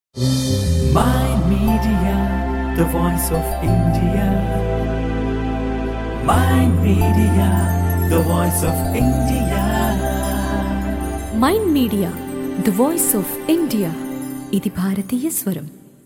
Mind Media, the voice of India. Mind Media, the voice of India. Mind Media the voice of India ఇది భారతీయ స్వరం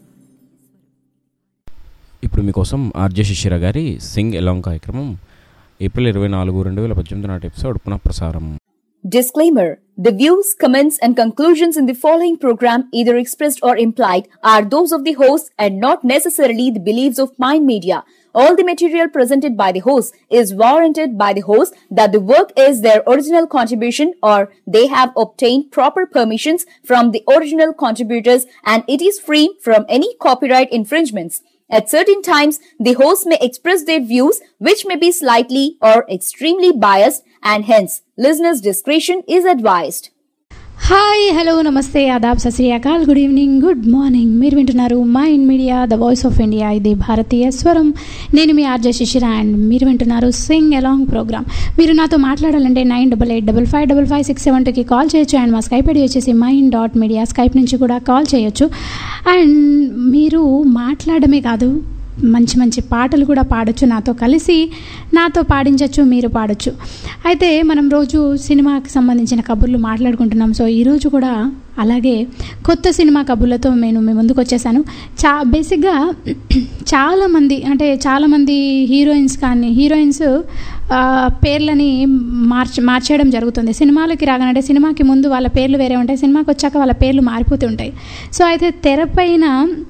ఇప్పుడు మీకోసం RJ శిశిర గారి సింగ్ ఎలాంగ్ కార్యక్రమం ఏప్రిల్ ఇరవై నాలుగు రెండు వేల పద్దెనిమిది నాటి ఎపిసోడ్ పునఃప్రసారం Disclaimer The views, comments, and conclusions in the following program, either expressed or implied, are those of the host and not necessarily the beliefs of Mind Media. All the material presented by the host is warranted by the host that the work is their original contribution or they have obtained proper permissions from the original contributors and it is free from any copyright infringements. At certain times, the host may express their views which may be slightly or extremely biased and hence listeners' discretion is advised. Hi hello namaste ఆదాబ్ సశ్రీయాకాల్ good evening good morning మీరు వింటున్నారు Mind Media the voice of India ఇది భారతీయ స్వరం నేను మీ RJ శిశిర and మీరు వింటున్నారు సింగ్ అలాంగ్ ప్రోగ్రామ్ మీరు నాతో మాట్లాడాలంటే nine double eight double five double five six seven టూకి కాల్ చేయొచ్చు అండ్ మా స్కైప్ ఐడి వచ్చేసి మైండ్ డాట్ మీడియా స్కైప్ నుంచి కూడా కాల్ చేయొచ్చు అండ్ మీరు మాట్లాడమే కాదు మంచి మంచి పాటలు కూడా పాడొచ్చు నాతో కలిసి నాతో పాడించవచ్చు మీరు పాడొచ్చు అయితే మనం రోజు సినిమాకి సంబంధించిన కబుర్లు మాట్లాడుకుంటున్నాం సో ఈరోజు కూడా అలాగే కొత్త సినిమా కబుర్లతో నేను మీ ముందుకు వచ్చేసాను చా బేసిక్గా చాలామంది అంటే చాలామంది హీరోయిన్స్ కానీ హీరోయిన్స్ ఆ, పేర్లని మార్చ మార్చేయడం జరుగుతుంది సినిమాలకి రాగానంటే సినిమాకి ముందు వాళ్ళ పేర్లు వేరే ఉంటాయి సినిమాకి వచ్చాక వాళ్ళ పేర్లు మారిపోతూ ఉంటాయి సో అయితే తెరపైన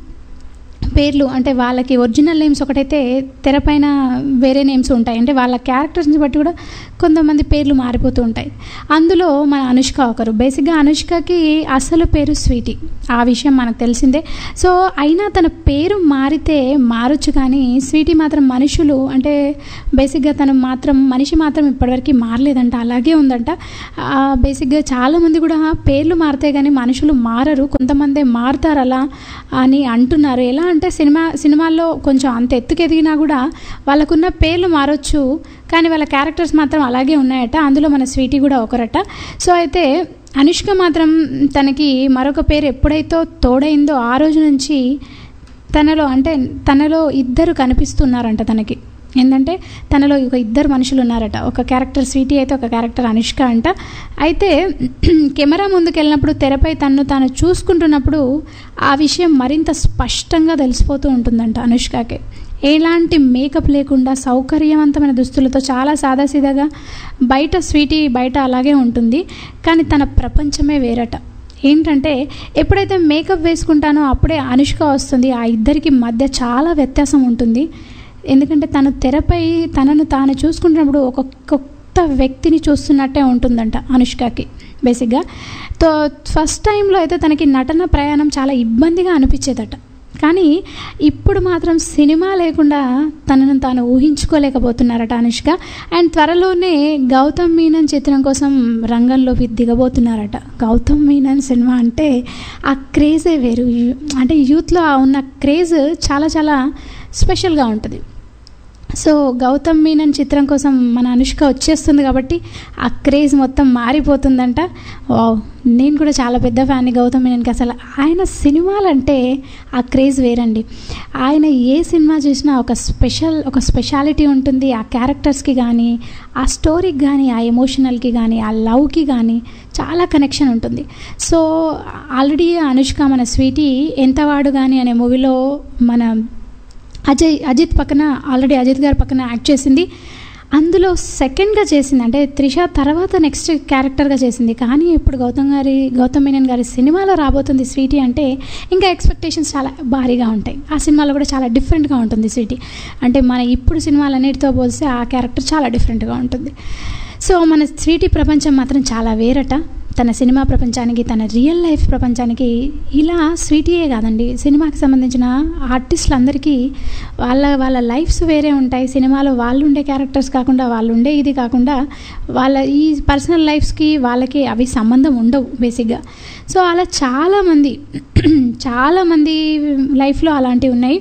పేర్లు అంటే వాళ్ళకి ఒరిజినల్ నేమ్స్ ఒకటైతే తెరపైన వేరే నేమ్స్ ఉంటాయి అంటే వాళ్ళ క్యారెక్టర్స్ని బట్టి కూడా కొంతమంది పేర్లు మారిపోతూ ఉంటాయి అందులో మన అనుష్క ఒకరు బేసిక్గా అనుష్కకి అసలు పేరు స్వీటీ ఆ విషయం మనకు తెలిసిందే సో అయినా తన పేరు మారితే మారొచ్చు కానీ స్వీటీ మాత్రం మనుషులు అంటే బేసిక్గా తను మాత్రం మనిషి మాత్రం ఇప్పటివరకు మారలేదంట అలాగే ఉందంట ఆ, బేసిక్గా చాలామంది కూడా పేర్లు మారితే కానీ మనుషులు మారరు కొంతమంది మారుతారు అలా అని అంటున్నారు ఎలా అంటే సినిమా సినిమాల్లో కొంచెం అంత ఎత్తుకెదిగినా కూడా వాళ్ళకున్న పేర్లు మారొచ్చు కానీ వాళ్ళ క్యారెక్టర్స్ మాత్రం అలాగే ఉన్నాయట అందులో మన స్వీటీ కూడా ఒకరట సో అయితే అనుష్క మాత్రం తనకి మరొక పేరు ఎప్పుడైతే తోడైందో ఆ రోజు నుంచి తనలో అంటే తనలో ఇద్దరు కనిపిస్తున్నారంట తనకి ఏంటంటే తనలో ఒక ఇద్దరు మనుషులు ఉన్నారట ఒక క్యారెక్టర్ స్వీటీ అయితే ఒక క్యారెక్టర్ అనుష్క అంట అయితే కెమెరా ముందుకు వెళ్ళినప్పుడు తెరపై తను తాను చూసుకుంటున్నప్పుడు ఆ విషయం మరింత స్పష్టంగా తెలిసిపోతూ ఉంటుందంట అనుష్కకి ఎలాంటి మేకప్ లేకుండా సౌకర్యవంతమైన దుస్తులతో చాలా సాదాసీదాగా బయట స్వీటీ బయట అలాగే ఉంటుంది కానీ తన ప్రపంచమే వేరట ఏంటంటే ఎప్పుడైతే మేకప్ వేసుకుంటానో అప్పుడే అనుష్క వస్తుంది ఆ ఇద్దరికి మధ్య చాలా వ్యత్యాసం ఉంటుంది ఎందుకంటే తను తెరపై తనను తాను చూసుకుంటున్నప్పుడు ఒక కొత్త వ్యక్తిని చూస్తున్నట్టే ఉంటుందంట అనుష్కకి బేసిక్గా తో ఫస్ట్ టైంలో అయితే తనకి నటన ప్రయాణం చాలా ఇబ్బందిగా అనిపించేదట కానీ ఇప్పుడు మాత్రం సినిమా లేకుండా తనను తాను ఊహించుకోలేకపోతున్నారట అనుష్క అండ్ త్వరలోనే గౌతమ్ మీనన్ చిత్రం కోసం రంగంలోకి దిగబోతున్నారట గౌతమ్ మీనన్ సినిమా అంటే ఆ క్రేజే వేరు యూ- అంటే యూత్లో ఆ ఉన్న క్రేజ్ చాలా చాలా స్పెషల్గా ఉంటుంది సో గౌతమ్ మీనన్ చిత్రం కోసం మన అనుష్క వచ్చేస్తుంది కాబట్టి ఆ క్రేజ్ మొత్తం మారిపోతుందంట వావ్ నేను కూడా చాలా పెద్ద ఫ్యాన్ని గౌతమ్ మీనన్కి అసలు ఆయన సినిమాలంటే ఆ క్రేజ్ వేరండి ఆయన ఏ సినిమా చూసినా ఒక స్పెషల్ ఒక స్పెషాలిటీ ఉంటుంది ఆ క్యారెక్టర్స్కి కానీ ఆ స్టోరీకి కానీ ఆ ఎమోషనల్కి కానీ ఆ లవ్కి కానీ చాలా కనెక్షన్ ఉంటుంది సో ఆల్రెడీ అనుష్క మన స్వీటీ ఎంతవాడు కానీ అనే మూవీలో మన అజయ్ అజిత్ పక్కన ఆల్రెడీ అజిత్ గారి పక్కన యాక్ట్ చేసింది అందులో సెకండ్గా చేసింది అంటే త్రిష తర్వాత నెక్స్ట్ క్యారెక్టర్గా చేసింది కానీ ఇప్పుడు గౌతమ్ గారి గౌతమ్ మీనన్ గారి సినిమాలో రాబోతుంది స్వీటీ అంటే ఇంకా ఎక్స్పెక్టేషన్స్ చాలా భారీగా ఉంటాయి ఆ సినిమాలో కూడా చాలా డిఫరెంట్గా ఉంటుంది స్వీటీ అంటే మన ఇప్పుడు సినిమాలన్నిటితో పోలిస్తే ఆ క్యారెక్టర్ చాలా డిఫరెంట్గా ఉంటుంది సో మన స్వీటీ ప్రపంచం మాత్రం చాలా వేరట తన సినిమా ప్రపంచానికి తన రియల్ లైఫ్ ప్రపంచానికి ఇలా స్వీటీయే కాదండి సినిమాకి సంబంధించిన ఆర్టిస్టులందరికీ వాళ్ళ వాళ్ళ లైఫ్స్ వేరే ఉంటాయి సినిమాలో వాళ్ళు ఉండే క్యారెక్టర్స్ కాకుండా వాళ్ళు ఉండే ఇది కాకుండా వాళ్ళ ఈ పర్సనల్ లైఫ్స్కి వాళ్ళకి అవి సంబంధం ఉండవు బేసిక్గా సో అలా చాలామంది చాలామంది లైఫ్లో అలాంటివి ఉన్నాయి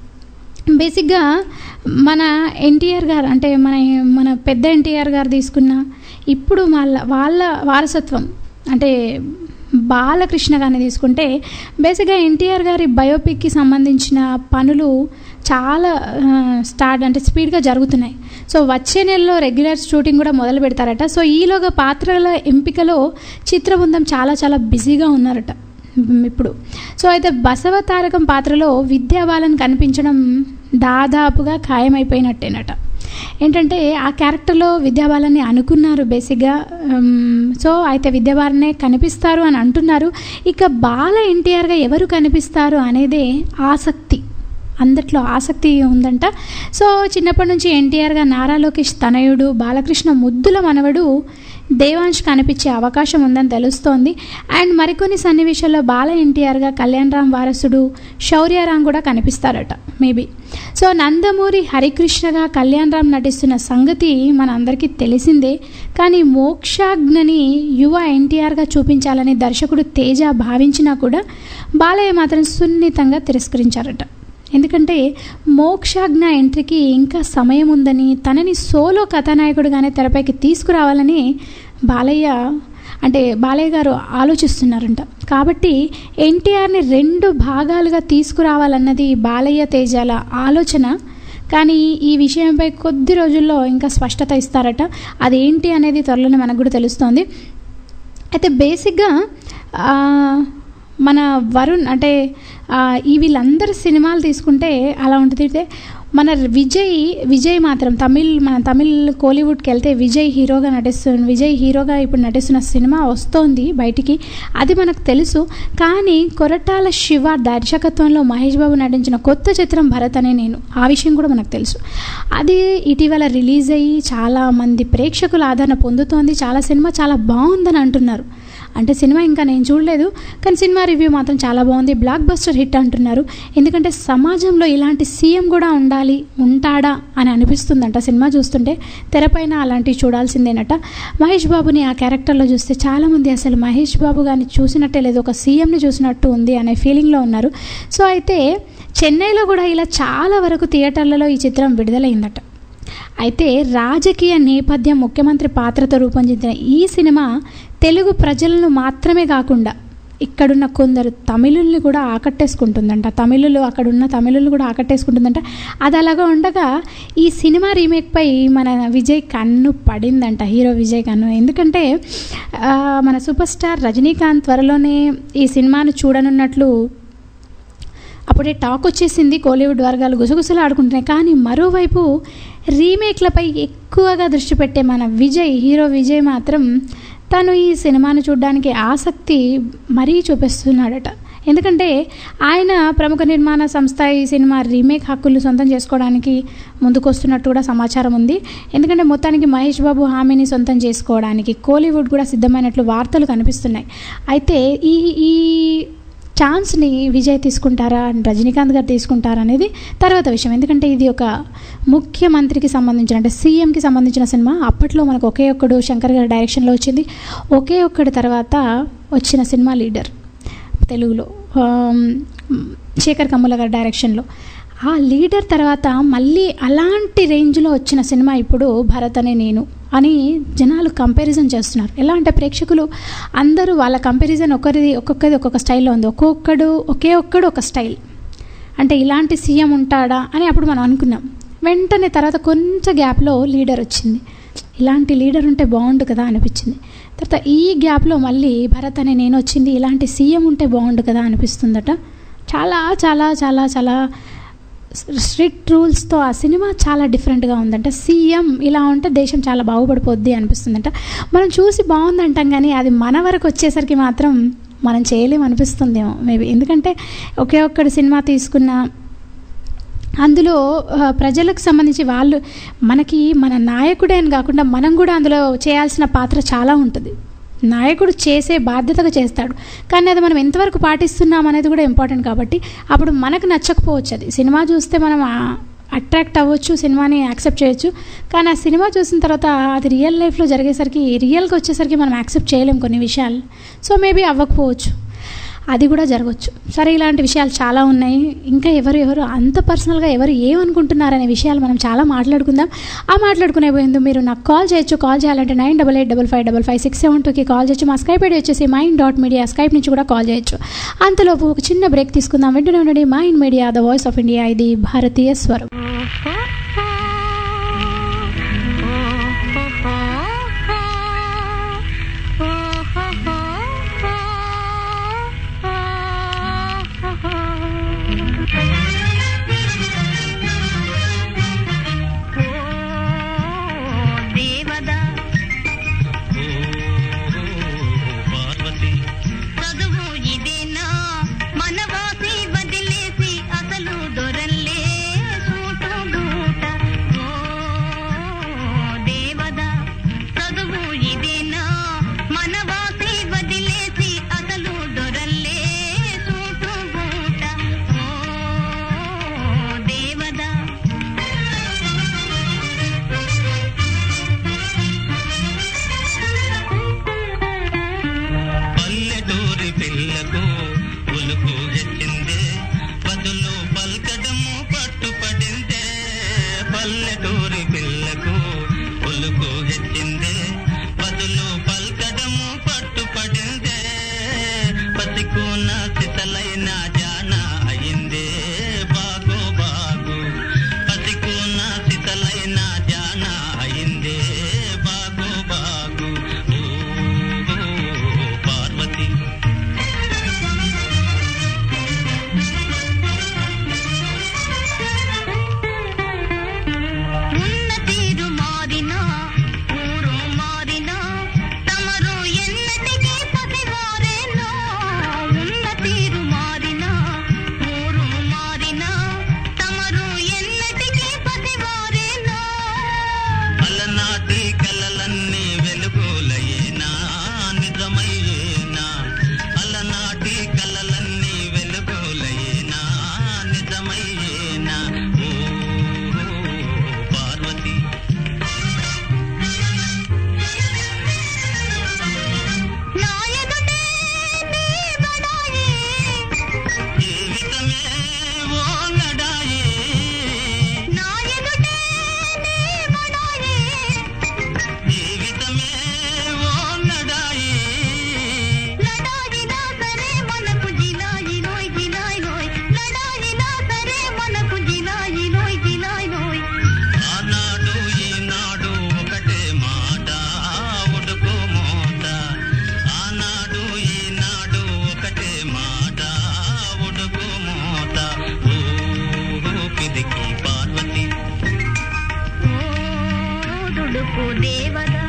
బేసిక్గా మన ఎన్టీఆర్ గారు అంటే మన మన పెద్ద ఎన్టీఆర్ గారు తీసుకున్న ఇప్పుడు వాళ్ళ వాళ్ళ వారసత్వం అంటే బాలకృష్ణ గారిని తీసుకుంటే బేసిక్గా ఎన్టీఆర్ గారి బయోపిక్కి సంబంధించిన పనులు చాలా ఆ, స్టార్ట్ అంటే స్పీడ్గా జరుగుతున్నాయి సో వచ్చే నెలలో రెగ్యులర్ షూటింగ్ కూడా మొదలు పెడతారట సో ఈలోగా పాత్రల ఎంపికలో చిత్రబృందం చాలా చాలా బిజీగా ఉన్నారట మ్, ఇప్పుడు సో అయితే బసవ తారకం పాత్రలో విద్యాబాలన్ కనిపించడం దాదాపుగా ఖాయమైపోయినట్టేనట ఏంటంటే ఆ క్యారెక్టర్లో విద్యాబాలని అనుకున్నారు బేసిక్గా ఉమ్, సో అయితే విద్యాబాలనే కనిపిస్తారు అని అంటున్నారు ఇక బాల ఎన్టీఆర్గా ఎవరు కనిపిస్తారు అనేదే ఆసక్తి అందట్లో ఆసక్తి ఉందంట సో చిన్నప్పటి నుంచి ఎన్టీఆర్గా నారా లోకేష్ తనయుడు బాలకృష్ణ ముద్దుల మనవడు దేవాంశ్ కనిపించే అవకాశం ఉందని తెలుస్తోంది అండ్ మరికొన్ని సన్నివేశాల్లో బాల ఎన్టీఆర్గా కళ్యాణ్ రామ్ వారసుడు శౌర్యరామ్ కూడా కనిపిస్తారట మేబీ సో నందమూరి హరికృష్ణగా కళ్యాణ్ రామ్ నటిస్తున్న సంగతి మన అందరికీ తెలిసిందే కానీ మోక్షాజ్ఞని యువ ఎన్టీఆర్గా చూపించాలని దర్శకుడు తేజ భావించినా కూడా బాలయ్య మాత్రం సున్నితంగా తిరస్కరించారట ఎందుకంటే మోక్షాజ్ఞ ఎంట్రీకి ఇంకా సమయం ఉందని తనని సోలో కథానాయకుడిగానే తెరపైకి తీసుకురావాలని బాలయ్య అంటే బాలయ్య గారు ఆలోచిస్తున్నారంట కాబట్టి ఎన్టీఆర్ని రెండు భాగాలుగా తీసుకురావాలన్నది బాలయ్య తేజాల ఆలోచన కానీ ఈ విషయంపై కొద్ది రోజుల్లో ఇంకా స్పష్టత ఇస్తారట అదేంటి అనేది త్వరలోనే మనకు కూడా తెలుస్తోంది అయితే బేసిక్గా ఆ, మన వరుణ్ అంటే ఆ, ఈ వీళ్ళందరి సినిమాలు తీసుకుంటే అలా ఉంటుంది అయితే మన విజయ్ విజయ్ మాత్రం తమిళ్ మన తమిళ్ కోలీవుడ్కి వెళ్తే విజయ్ హీరోగా నటిస్తున్న విజయ్ హీరోగా ఇప్పుడు నటిస్తున్న సినిమా వస్తోంది బయటికి అది మనకు తెలుసు కానీ కొరటాల శివ దర్శకత్వంలో మహేష్ బాబు నటించిన కొత్త చిత్రం భరత్ అనే నేను ఆ విషయం కూడా మనకు తెలుసు అది ఇటీవల రిలీజ్ అయ్యి చాలా మంది ప్రేక్షకుల ఆదరణ పొందుతోంది చాలా సినిమా చాలా బాగుందని అంటున్నారు అంటే సినిమా ఇంకా నేను చూడలేదు కానీ సినిమా రివ్యూ మాత్రం చాలా బాగుంది బ్లాక్ బస్టర్ హిట్ అంటున్నారు ఎందుకంటే సమాజంలో ఇలాంటి సీఎం కూడా ఉండాలి ఉంటాడా అని అనిపిస్తుందంట సినిమా చూస్తుంటే తెరపైన అలాంటివి చూడాల్సిందేనట మహేష్ బాబుని ఆ క్యారెక్టర్లో చూస్తే చాలామంది అసలు మహేష్ బాబు గారిని చూసినట్టే లేదు ఒక సీఎంని చూసినట్టు ఉంది అనే ఫీలింగ్లో ఉన్నారు సో అయితే చెన్నైలో కూడా ఇలా చాలా వరకు థియేటర్లలో ఈ చిత్రం విడుదలైందట అయితే రాజకీయ నేపథ్యం ముఖ్యమంత్రి పాత్రతో రూపొందించిన ఈ సినిమా తెలుగు ప్రజలను మాత్రమే కాకుండా ఇక్కడున్న కొందరు తమిళుల్ని కూడా ఆకట్టేసుకుంటుందంట తమిళులు అక్కడున్న తమిళులు కూడా ఆకట్టేసుకుంటుందంట అది అలాగా ఉండగా ఈ సినిమా రీమేక్పై మన విజయ్ కన్ను పడిందంట హీరో విజయ్ కన్ను ఎందుకంటే ఆ, మన సూపర్ స్టార్ రజనీకాంత్ త్వరలోనే ఈ సినిమాను చూడనున్నట్లు అప్పుడే టాక్ వచ్చేసింది కోలీవుడ్ వర్గాలు గుసగుసలు ఆడుకుంటున్నాయి కానీ మరోవైపు రీమేక్లపై ఎక్కువగా దృష్టి పెట్టే మన విజయ్ హీరో విజయ్ మాత్రం తను ఈ సినిమాను చూడడానికి ఆసక్తి మరీ చూపిస్తున్నాడట ఎందుకంటే ఆయన ప్రముఖ నిర్మాణ సంస్థ ఈ సినిమా రీమేక్ హక్కులు సొంతం చేసుకోవడానికి ముందుకొస్తున్నట్టు కూడా సమాచారం ఉంది ఎందుకంటే మొత్తానికి మహేష్ బాబు హామీని సొంతం చేసుకోవడానికి కోలీవుడ్ కూడా సిద్ధమైనట్లు వార్తలు కనిపిస్తున్నాయి అయితే ఈ ఈ ఛాన్స్ని విజయ్ తీసుకుంటారా రజనీకాంత్ గారు తీసుకుంటారా అనేది తర్వాత విషయం ఎందుకంటే ఇది ఒక ముఖ్యమంత్రికి సంబంధించిన అంటే సీఎంకి సంబంధించిన సినిమా అప్పట్లో మనకు ఒకే ఒక్కడు శంకర్ గారి డైరెక్షన్లో వచ్చింది ఒకే ఒక్కడి తర్వాత వచ్చిన సినిమా లీడర్ తెలుగులో ఆమ్, శేఖర్ కమ్ముల గారి డైరెక్షన్లో ఆ లీడర్ తర్వాత మళ్ళీ అలాంటి రేంజ్లో వచ్చిన సినిమా ఇప్పుడు భరత్ అనే నేను అని జనాలు కంపారిజన్ చేస్తున్నారు ఎలా అంటే ప్రేక్షకులు అందరూ వాళ్ళ కంపారిజన్ ఒకరిది ఒక్కొక్కది ఒక్కొక్క స్టైల్లో ఉంది ఒక్కొక్కడు ఒకే ఒక్కడు ఒక స్టైల్ అంటే ఇలాంటి సీఎం ఉంటాడా అని అప్పుడు మనం అనుకున్నాం వెంటనే తర్వాత కొంచెం గ్యాప్లో లీడర్ వచ్చింది ఇలాంటి లీడర్ ఉంటే బాగుండు కదా అనిపించింది తర్వాత ఈ గ్యాప్లో మళ్ళీ భరత్ అనే నేను వచ్చింది ఇలాంటి సీఎం ఉంటే బాగుండు కదా అనిపిస్తుందట చాలా చాలా చాలా చాలా స్ట్రిక్ట్ రూల్స్తో ఆ సినిమా చాలా డిఫరెంట్గా ఉందంట సీఎం ఇలా ఉంటే దేశం చాలా బాగుపడిపోద్ది అనిపిస్తుందంట మనం చూసి బాగుందంటాం కానీ అది మన వరకు వచ్చేసరికి మాత్రం మనం చేయలేం అనిపిస్తుందేమో మేబీ ఎందుకంటే ఒకే ఒక్కడి సినిమా తీసుకున్న అందులో ఆ, ప్రజలకు సంబంధించి వాళ్ళు మనకి మన నాయకుడే అని కాకుండా మనం కూడా అందులో చేయాల్సిన పాత్ర చాలా ఉంటుంది నాయకుడు చేసే బాధ్యతగా చేస్తాడు కానీ అది మనం ఎంతవరకు పాటిస్తున్నాం అనేది కూడా ఇంపార్టెంట్ కాబట్టి అప్పుడు మనకు నచ్చకపోవచ్చు అది సినిమా చూస్తే మనం అట్రాక్ట్ అవ్వచ్చు సినిమాని యాక్సెప్ట్ చేయొచ్చు కానీ ఆ సినిమా చూసిన తర్వాత అది రియల్ లైఫ్లో జరిగేసరికి రియల్గా వచ్చేసరికి మనం యాక్సెప్ట్ చేయలేం కొన్ని విషయాలు సో మేబీ అవ్వకపోవచ్చు అది కూడా జరగవచ్చు సరే ఇలాంటి విషయాలు చాలా ఉన్నాయి ఇంకా ఎవరు ఎవరు అంత పర్సనల్గా ఎవరు ఏమనుకుంటున్నారనే విషయాలు మనం చాలా మాట్లాడుకుందాం ఆ మాట్లాడుకునే పోయిందో మీరు నాకు కాల్ చేయొచ్చు కాల్ చేయాలంటే nine double eight double five double five six seven టూకి కాల్ చేయొచ్చు మా స్కైప్ ఐడి వచ్చేసి మైండ్ డాట్ మీడియా స్కైప్ నుంచి కూడా కాల్ చేయొచ్చు అంతలోపు ఒక చిన్న బ్రేక్ తీసుకుందాం వెంటనే ఉండండి Mind Media the voice of India ఇది భారతీయ స్వరం దేవదా చదువు ఇదేనా మనవాసి వదిలేసి అసలు దొరల్లే సూటు బూట ఓ దేవదా చదువు ఇదేనా మనవాసి వదిలేసి అసలు దొరల్లే సూటు బూట ఓ దేవదా పల్లెటూరి పిల్లకు ఉలుకు హెచ్చిందే బదులు పల్కడము పట్టుపడిందే పల్లెటూరి పిల్లకు ఉలుకు హెచ్చిందే బదులు పల్కడము పట్టుపడిందే పసికూన సితలైన జాన అయిందే బాగు బాగు పసికూన సితలైన జాన అయిందే బాగు బాగు ఓ పార్వతి ఉన్న తీరు మారినా ఊరు మారినా తమరు ఎన్నటికీ పసివారేనా ఉన్న తీరు మారినా ఊరు మారినా తమరు ఎన్నటికీ పసివారేనా అలనాటి కలలన్నీ వెలుగులయేనా నిజమయ్యేనా అలనాటి కలలన్నీ వెలుగులయేనా నిజమయ్యేనా ఓ పార్వతి నా ఎదుటే నీ బడాయి జీవితమే ఓ లడాయి నా ఎదుటే నీ బడాయి జీవితమే ఓ లడాయి లడాయినా సరే మనకు జిలాయి నోయ్ జిలాయి నోయ్ లడాయినా సరే మనకు జిలాయి నోయ్ జిలాయి నోయ్ ఆనాడు ఈనాడు ఒకటే మాట ఉడుకు మోత ఆనాడు ఈనాడు ఒకటే మాట ఉడుకు మోత ఓ పిదికి పార్వతి ఓ దుడుకు దేవదా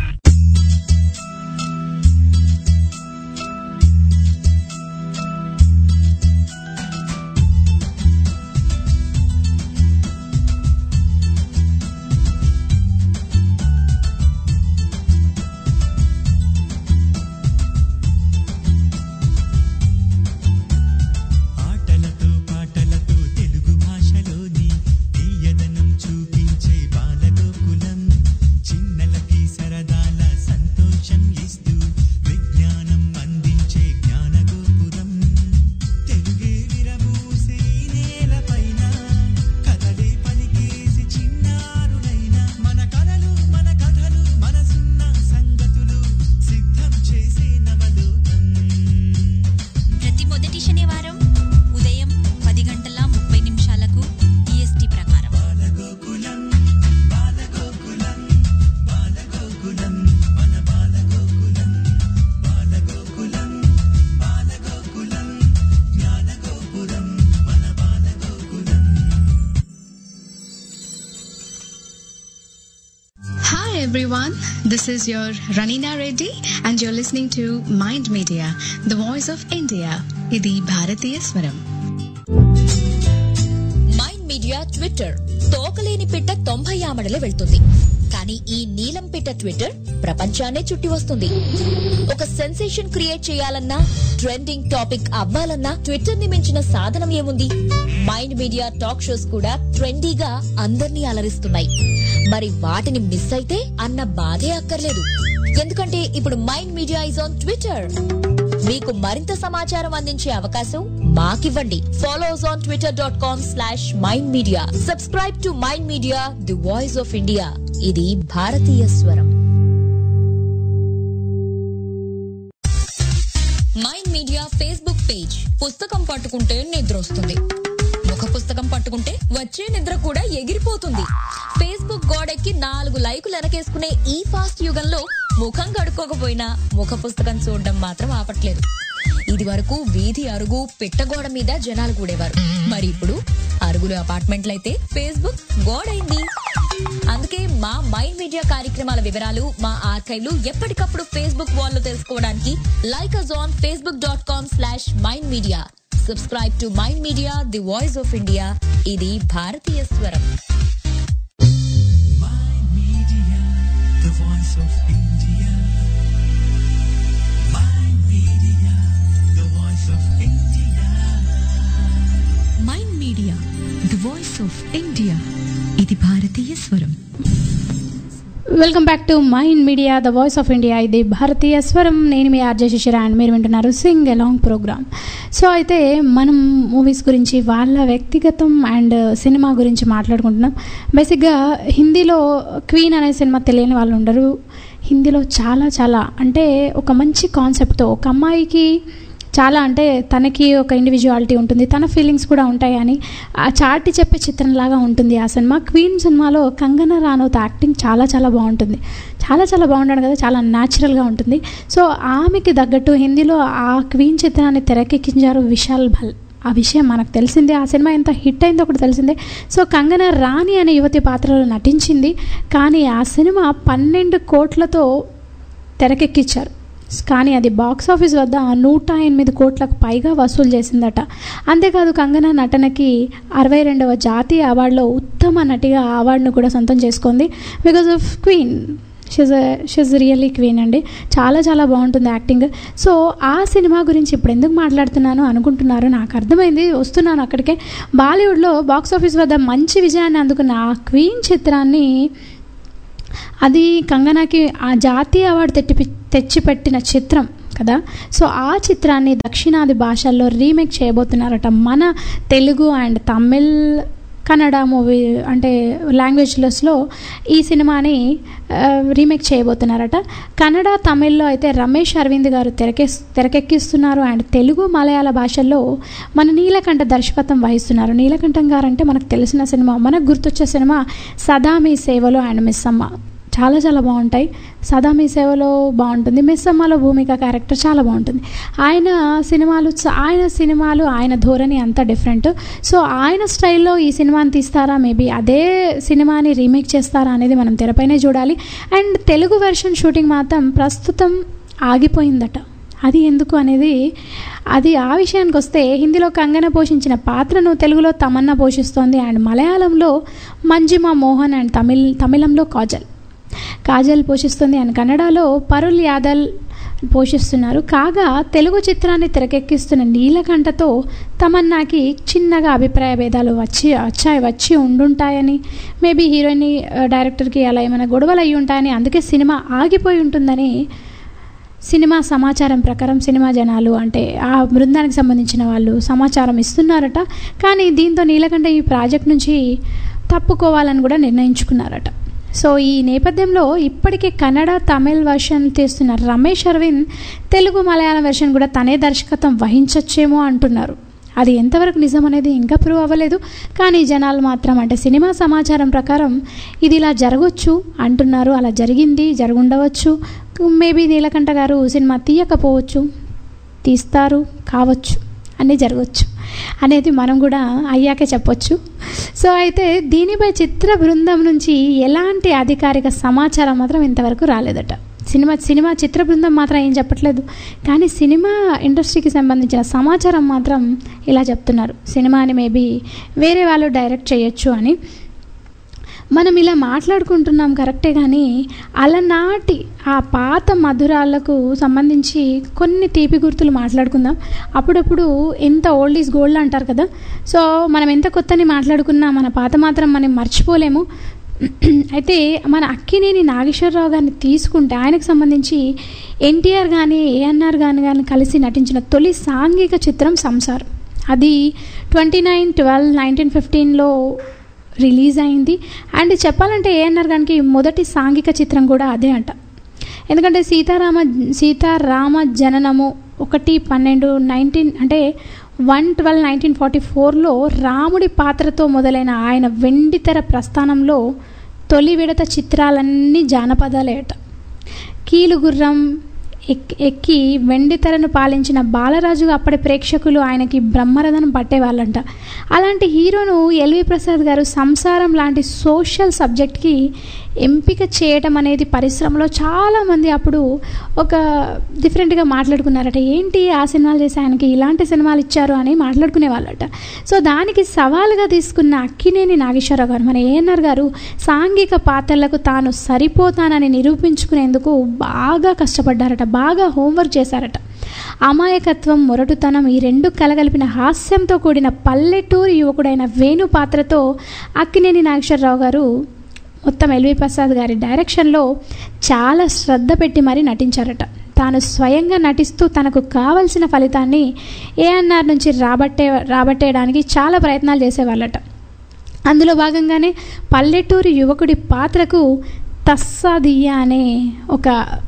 ఆటలతో పాటలతో తెలుగు భాషలోని తీయదనం చూపించే బాలగోకులం చిన్నలకి సరదాల సంతోషం ఇస్తూ విజ్ఞానం అందించే జ్ఞానగోపురం తెలుగే విరమూసే ఈ నేలపైన కథలే పలికేసి చిన్నారులైన మన కలలు మన కథలు మనసున్న సంగతులు సిద్ధం చేసే నవలోకం ప్రతి మొదటి శనివారం ఉదయం పది గంటల ముప్పై నిమిషాలకు ఈఎస్టీ ప్రకారం బాలగోకులం బాలగోకులం బాలగోకులం మన బాలగోకులం బాలగోకులం బాలగోకులం జ్ఞానగోపురం మన Balagokulam Hi everyone, this is your Ranina Reddy and you're listening to Mind Media, the voice of India. ఇది భారతీయ స్వరం మైండ్ మీడియా ట్విట్టర్ తోకలేని పిట్ట తొంభై ఆమడలు వెళ్తుంది కానీ ఈ నీలం పిట్ట ట్విట్టర్ ప్రపంచాన్నే చుట్టి వస్తుంది ఒక సెన్సేషన్ క్రియేట్ చేయాలన్నా ట్రెండింగ్ టాపిక్ అవ్వాలన్నా ట్విట్టర్ ని మించిన సాధనం ఏముంది మైండ్ మీడియా టాక్ షోస్ కూడా ట్రెండీగా అందర్నీ అలరిస్తున్నాయి మరి వాటిని మిస్ అయితే అన్న బాధే అక్కర్లేదు ఎందుకంటే ఇప్పుడు Mind Media is on Twitter మీకు మరింత సమాచారం అందించే అవకాశం మాకివ్వండి follow us on Twitter dot com slash Mind Media subscribe to Mind Media the voice of India ఇది భారతీయ స్వరం మైండ్ మీడియా ఫేస్బుక్ పేజ్ పుస్తకం పట్టుకుంటే నిద్ర వస్తుంది ముఖ పుస్తకం పట్టుకుంటే వచ్చే నిద్ర కూడా ఎగిరిపోతుంది ఫేస్బుక్ గోడెక్కి నాలుగు లైకులు వెనకేసుకునే ఈ ఫాస్ట్ యుగంలో ముఖం కడుక్కోకపోయినా ముఖ పుస్తకం చూడడం మాత్రం ఆపట్లేదు ఇది వరకు వీధి అరుగు పిట్టగోడ మీద జనాలు కూడేవారు మరి ఇప్పుడు అరుగులు అపార్ట్మెంట్లయితే ఫేస్బుక్ గోడైంది అందుకే మా మైండ్ మీడియా కార్యక్రమాల వివరాలు మా ఆర్కైవ్లు ఎప్పటికప్పుడు ఫేస్బుక్ వాల్లో తెలుసుకోవడానికి like us on Facebook dot com slash Mind Media subscribe to Mind Media the voice of India ఇది భారతీయ స్వరం the voice of India. Mind Media, the voice of India. Mind Media the voice of India ఇది భారతీయ స్వరం welcome back to Mind Media the voice of India ఇది భారతీయ స్వరం నేను మీ ఆర్జే శిశిర అండ్ మీరు వింటున్నారు సింగ్ అలాంగ్ ప్రోగ్రామ్ సో అయితే మనం మూవీస్ గురించి వాళ్ళ వ్యక్తిగతం అండ్ సినిమా గురించి మాట్లాడుకుంటున్నాం బేసిక్గా హిందీలో క్వీన్ అనే సినిమా తెలియని వాళ్ళు ఉండరు హిందీలో చాలా చాలా అంటే ఒక మంచి కాన్సెప్ట్తో ఒక అమ్మాయికి చాలా అంటే తనకి ఒక ఇండివిజువాలిటీ ఉంటుంది తన ఫీలింగ్స్ కూడా ఉంటాయి అని ఆ చాటి చెప్పే చిత్రంలాగా ఉంటుంది ఆ సినిమా క్వీన్ సినిమాలో కంగనా రానౌత్ యాక్టింగ్ చాలా చాలా బాగుంటుంది చాలా చాలా బాగుంటాడు కదా చాలా న్యాచురల్గా ఉంటుంది సో ఆమెకి తగ్గట్టు హిందీలో ఆ క్వీన్ చిత్రాన్ని తెరకెక్కించారు విశాల్ భల్ ఆ విషయం మనకు తెలిసిందే ఆ సినిమా ఎంత హిట్ అయిందో కూడా తెలిసిందే సో కంగనా రాణి అనే యువతి పాత్రలో నటించింది కానీ ఆ సినిమా పన్నెండు కోట్లతో తెరకెక్కించారు కానీ అది బాక్స్ ఆఫీస్ వద్ద నూట ఎనిమిది కోట్లకు పైగా వసూలు చేసిందట అంతేకాదు కంగనా నటనకి అరవై రెండవ జాతీయ అవార్డులో ఉత్తమ నటిగా ఆ అవార్డును కూడా సొంతం చేసుకుంది because of queen she's she's really queen అండి చాలా చాలా బాగుంటుంది యాక్టింగ్ సో ఆ సినిమా గురించి ఇప్పుడు ఎందుకు మాట్లాడుతున్నాను అనుకుంటున్నారు నాకు అర్థమైంది వస్తున్నాను అక్కడికే బాలీవుడ్లో బాక్స్ ఆఫీస్ వద్ద మంచి విజయాన్ని అందుకున్న ఆ క్వీన్ చిత్రాన్ని అది కంగనాకి ఆ జాతీయ అవార్డు తెట్టి తెచ్చిపెట్టిన చిత్రం కదా సో ఆ చిత్రాన్ని దక్షిణాది భాషల్లో రీమేక్ చేయబోతున్నారట మన తెలుగు అండ్ తమిళ్ కన్నడ మూవీ అంటే లాంగ్వేజ్లెస్లో ఈ సినిమాని ఆ, రీమేక్ చేయబోతున్నారట కన్నడ తమిళ్లో అయితే రమేష్ అరవింద్ గారు తెరకె తెరకెక్కిస్తున్నారు అండ్ తెలుగు మలయాళ భాషల్లో మన నీలకంఠ దర్శకత్వం వహిస్తున్నారు నీలకంఠం గారు అంటే మనకు తెలిసిన సినిమా మనకు గుర్తొచ్చే సినిమా సదా మీ సేవలో అండ్ మిస్ అమ్మ చాలా చాలా బాగుంటాయి సదా మీ సేవలో బాగుంటుంది మిస్ అమ్మలో భూమిక క్యారెక్టర్ చాలా బాగుంటుంది ఆయన సినిమాలు చ- ఆయన సినిమాలు ఆయన ధోరణి అంతా డిఫరెంట్ సో ఆయన స్టైల్లో ఈ సినిమాని తీస్తారా మేబీ అదే సినిమాని రీమేక్ చేస్తారా అనేది మనం తెరపైనే చూడాలి అండ్ తెలుగు వెర్షన్ షూటింగ్ మాత్రం ప్రస్తుతం ఆగిపోయిందట అది ఎందుకు అనేది అది ఆ విషయానికి వస్తే హిందీలో కంగన పోషించిన పాత్రను తెలుగులో తమన్నా పోషిస్తోంది అండ్ మలయాళంలో మంజిమా మోహన్ అండ్ తమిళ్ తమిళంలో కాజల్ కాజల్ పోషిస్తుంది అండ్ కన్నడలో పరుల్ యాదల్ పోషిస్తున్నారు కాగా తెలుగు చిత్రాన్ని తెరకెక్కిస్తున్న నీలకంఠతో తమన్నాకి చిన్నగా అభిప్రాయ భేదాలు వచ్చి వచ్చాయి వచ్చి ఉండుంటాయని మేబీ హీరోయిన్ డైరెక్టర్కి అలా ఏమైనా గొడవలు అయ్యి ఉంటాయని అందుకే సినిమా ఆగిపోయి ఉంటుందని సినిమా సమాచారం ప్రకారం సినిమా జనాలు అంటే ఆ బృందానికి సంబంధించిన వాళ్ళు సమాచారం ఇస్తున్నారట కానీ దీంతో నీలకంఠ ఈ ప్రాజెక్ట్ నుంచి తప్పుకోవాలని కూడా నిర్ణయించుకున్నారట సో ఈ నేపథ్యంలో ఇప్పటికే కన్నడ తమిళ్ వర్షన్ తీస్తున్న రమేష్ అరవింద్ తెలుగు మలయాళం వెర్షన్ కూడా తనే దర్శకత్వం వహించొచ్చేమో అంటున్నారు అది ఎంతవరకు నిజం అనేది ఇంకా ప్రూవ్ అవ్వలేదు కానీ జనాలు మాత్రం అంటే సినిమా సమాచారం ప్రకారం ఇది ఇలా జరగవచ్చు అంటున్నారు అలా జరిగింది జరుగుండవచ్చు మేబీ నీలకంఠ గారు సినిమా తీయకపోవచ్చు తీస్తారు కావచ్చు అన్నీ జరగవచ్చు అనేది మనం కూడా అయ్యాకే చెప్పొచ్చు సో అయితే దీనిపై చిత్ర బృందం నుంచి ఎలాంటి అధికారిక సమాచారం మాత్రం ఇంతవరకు రాలేదట సినిమా సినిమా చిత్ర బృందం మాత్రం ఏం చెప్పట్లేదు కానీ సినిమా ఇండస్ట్రీకి సంబంధించిన సమాచారం మాత్రం ఇలా చెప్తున్నారు సినిమాని మేబీ వేరే వాళ్ళు డైరెక్ట్ చేయొచ్చు అని మనం ఇలా మాట్లాడుకుంటున్నాం కరెక్టే కానీ అలనాటి ఆ పాత మధురాలకు సంబంధించి కొన్ని తీపి గుర్తులు మాట్లాడుకుందాం అప్పుడప్పుడు ఎంత ఓల్డ్ ఈజ్ గోల్డ్ అంటారు కదా సో మనం ఎంత కొత్తని మాట్లాడుకున్నా మన పాత మాత్రం మనం మర్చిపోలేము అయితే మన అక్కినేని నాగేశ్వరరావు గారిని తీసుకుంటే ఆయనకు సంబంధించి ఎన్టీఆర్ కానీ ఏఎన్ఆర్ గాని కానీ కలిసి నటించిన తొలి సాంఘిక చిత్రం సంసారం అది ట్వంటీ నైన్ ట్వెల్వ్ నైన్టీన్ ఫిఫ్టీన్లో రిలీజ్ అయింది అండ్ చెప్పాలంటే ఏఎన్ఆర్ గారికి మొదటి సాంఘిక చిత్రం కూడా అదే అంట ఎందుకంటే సీతారామ సీతారామ జననము ఒకటి పన్నెండు నైన్టీన్ అంటే వన్ ట్వెల్వ్ నైన్టీన్ ఫార్టీ ఫోర్లో రాముడి పాత్రతో మొదలైన ఆయన వెండితెర ప్రస్థానంలో తొలి విడత చిత్రాలన్నీ జానపదాలేట కీలుగుర్రం ఎక్ ఎక్కి వెండితెరను పాలించిన బాలరాజుగా అప్పటి ప్రేక్షకులు ఆయనకి బ్రహ్మరథం పట్టేవాళ్ళంట అలాంటి హీరోను ఎల్వి ప్రసాద్ గారు సంసారం లాంటి సోషల్ సబ్జెక్ట్కి ఎంపిక చేయటం అనేది పరిశ్రమలో చాలామంది అప్పుడు ఒక డిఫరెంట్గా మాట్లాడుకున్నారట ఏంటి ఆ సినిమాలు చేసి ఆయనకి ఇలాంటి సినిమాలు ఇచ్చారు అని మాట్లాడుకునే వాళ్ళట సో దానికి సవాలుగా తీసుకున్న అక్కినేని నాగేశ్వరరావు గారు మన ఏఎన్ఆర్ గారు సాంఘిక పాత్రలకు తాను సరిపోతానని నిరూపించుకునేందుకు బాగా కష్టపడ్డారట బాగా హోంవర్క్ చేశారట అమాయకత్వం మొరటుతనం ఈ రెండు కలగలిపిన హాస్యంతో కూడిన పల్లెటూరు యువకుడైన వేణు పాత్రతో అక్కినేని నాగేశ్వరరావు గారు మొత్తం ఎల్వి ప్రసాద్ గారి డైరెక్షన్లో చాలా శ్రద్ధ పెట్టి మరీ నటించారట తాను స్వయంగా నటిస్తూ తనకు కావలసిన ఫలితాన్ని ఏఎన్ఆర్ నుంచి రాబట్టే రాబట్టేయడానికి చాలా ప్రయత్నాలు చేసేవాళ్ళట అందులో భాగంగానే పల్లెటూరు యువకుడి పాత్రకు తస్సాదియ్య అనే ఒక